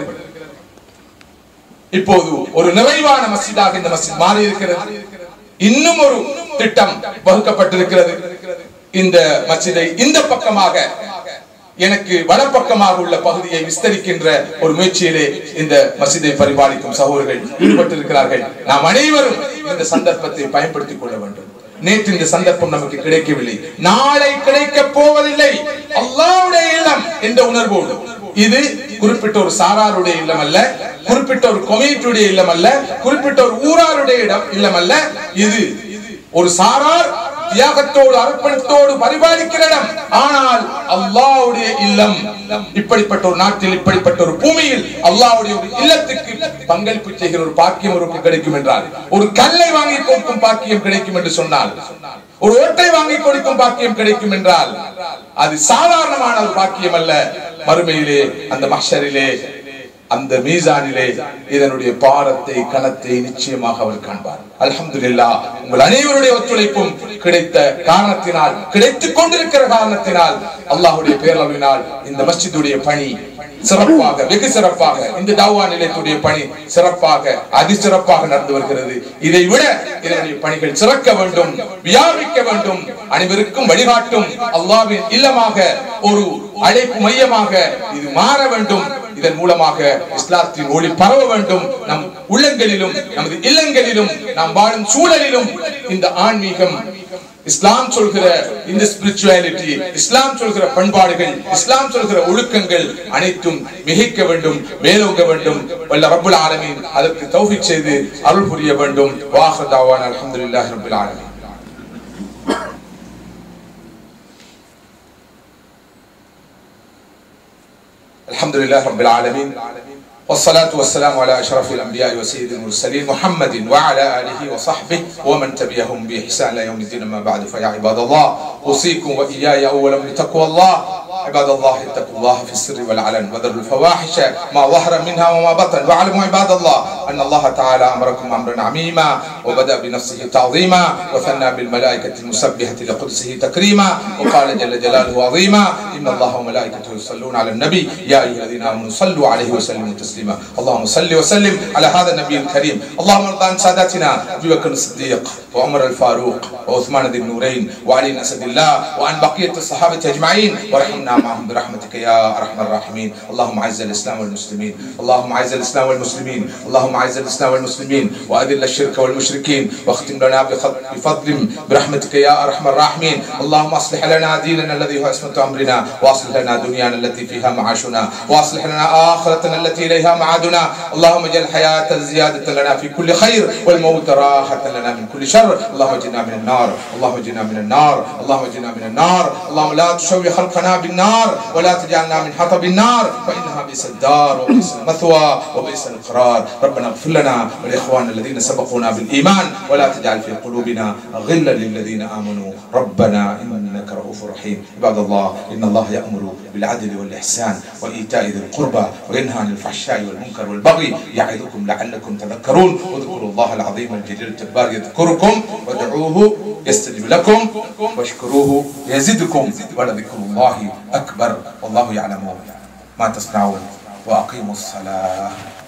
இப்போது ஒரு நிறைவான மஸ்ஜிதாக இந்த மஸ்ஜித் மாறி இருக்கிறது இன்னும் ஒரு திட்டம் வகுக்கப்பட்டிருக்கிறது இந்த மஸ்ஜிதை இந்த பக்கமாக எனக்கு வலப்பக்கமாக உள்ள பகுதியை விஸ்தரிக்கின்ற ஒரு முயற்சியிலே இந்த மஸ்ஜிதை பரிபாலிக்கும் சகோதரர்கள் ஈடுபட்டிருக்கிறார்கள் நாம் அனைவரும் இந்த சந்தர்ப்பத்தை பயன்படுத்திக் கொள்ள வேண்டும் நேற்று இந்த சந்தர்ப்பம் நமக்கு கிடைக்கவில்லை நாளை கிடைக்க போவதில்லை அல்லாவுடைய இல்லம் என்ற உணர்வோடு இது குறிப்பிட்ட ஒரு சாராருடைய இல்லம் அல்ல குறிப்பிட்ட ஒரு கொமிட்டியுடைய இல்லம் அல்ல குறிப்பிட்ட ஒரு ஊராருடைய இடம் இல்லம் அல்ல இது ஒரு சாரார் தியாகத்தோடு அர்ப்பணித்தோடு பரிபாலிக்கிற இடம் ஆனால் அல்லாஹ்வுடைய இல்லம் இப்படிப்பட்ட ஒரு நாட்டில் இப்படிப்பட்ட ஒரு பூமியில் அல்லாஹ்வுடைய ஒரு இல்லத்துக்கு பங்களிப்பு செய்கிற ஒரு பாக்கியம் ஒருக்கு கிடைக்கும் என்றால் ஒரு கல்லை வாங்கி கொடுக்கும் பாக்கியம் கிடைக்கும் என்று சொன்னால் ஒரு ஓட்டை வாங்கி கொடுக்கும் பாக்கியம் கிடைக்கும் என்றால் அது சாதாரணமான ஒரு பாக்கியம் அல்ல மறுமையிலே அந்த மஷரிலே அந்த மீசானிலே இதனுடைய பாரத்தை கணத்தை நிச்சயமாக அவர் காண்பார் அல்ஹம்துலில்லாஹ் உங்கள் அனைவருடைய ஒத்துழைப்பும் கிடைத்த காரணத்தினால் கிடைத்துக் கொண்டிருக்கிற காரணத்தினால் அல்லாஹ்வுடைய பேரளவினால் இந்த மஸ்ஜிதுடைய பணி சிறப்பாக வெகு சிறப்பாக இந்த தாவா நிலையத்துடைய பணி சிறப்பாக அதிசிறப்பாக நடந்து வருகிறது இதை விட இதனுடைய பணிகள் சிறக்க வேண்டும் வியாபிக்க வேண்டும் அனைவருக்கும் வழிகாட்டும் அல்லாவின் இல்லமாக ஒரு அழைப்பு மையமாக இது மாற வேண்டும் இதன் மூலமாக இஸ்லாத்தின் ஒளி பரவ வேண்டும் நம் உள்ளங்களிலும் நமது இல்லங்களிலும் நாம் வாழும் சூழலிலும் இந்த ஆன்மீகம் இஸ்லாம் சொல்கிற இந்த ஸ்பிரிச்சுவாலிட்டி இஸ்லாம் சொல்கிற பண்பாடுகள் இஸ்லாம் சொல்கிற ஒழுக்கங்கள் அனைத்தும் மிகைக்க வேண்டும் மேலோங்க வேண்டும் வல்ல ரப்புல் ஆலமீன் அதற்கு தௌஃபீக் செய்து அருள் புரிய வேண்டும் வாஹர் தாவான் அல்ஹம்துலில்லாஹி ரப்பில் ஆலமீன் الحمد لله رب العالمين والصلاة والسلام على أشرف الأنبياء وسيد المرسلين محمد وعلى آله وصحبه ومن تبعهم بإحسان إلى يوم الدين أما بعد فيا عباد الله أوصيكم وإياي أولا بتقوى الله عباد الله اتقوا الله في السر والعلن وذروا الفواحش ما ظهر منها وما بطن واعلموا عباد الله أن الله تعالى أمركم أمرا عميما وبدأ بنفسه تعظيما وثنى بالملائكة المسبحة لقدسه تكريما وقال جل جلاله عظيما إن الله وملائكته يصلون على النبي يا أيها الذين آمنوا صلوا عليه وسلموا تسليما اللهم صل وسلم على هذا النبي الكريم اللهم ارض عن ساداتنا أبي بكر الصديق وعمر الفاروق وعثمان ذي النورين وعلي أسد الله وعن بقية الصحابة أجمعين وارحمنا معهم برحمتك يا أرحم الراحمين اللهم أعز الإسلام والمسلمين اللهم أعز الإسلام والمسلمين اللهم أعز الإسلام والمسلمين وأذل الشرك والمشركين واختم لنا بخط- بفضل برحمتك يا أرحم الراحمين اللهم أصلح لنا ديننا الذي هو عصمة أمرنا وأصلح لنا دنيانا التي فيها معاشنا وأصلح لنا آخرتنا التي إليها معادنا اللهم اجعل الحياة زيادة لنا في كل خير والموت راحة لنا من كل شر اللهم اجنا من النار اللهم اجنا من النار اللهم اجنا من النار اللهم لا تشوي خلقنا بالنار ولا تجعلنا من حطب النار فإنها بئس الدار وبئس المثوى وبئس القرار ربنا اغفر لنا ولإخواننا الذين سبقونا بالإيمان ولا تجعل في قلوبنا غلا للذين آمنوا ربنا إنك رؤوف رحيم عباد الله إن الله يأمر بالعدل والإحسان وإيتاء ذي القربى وينهى عن الفحشاء والمنكر والبغي يعظكم لعلكم تذكرون واذكروا الله العظيم الجليل الجبار يذكركم وادعوه يستجب لكم واشكروه يزدكم ولذكر الله أكبر والله يعلم ما تصنعون وأقيموا الصلاة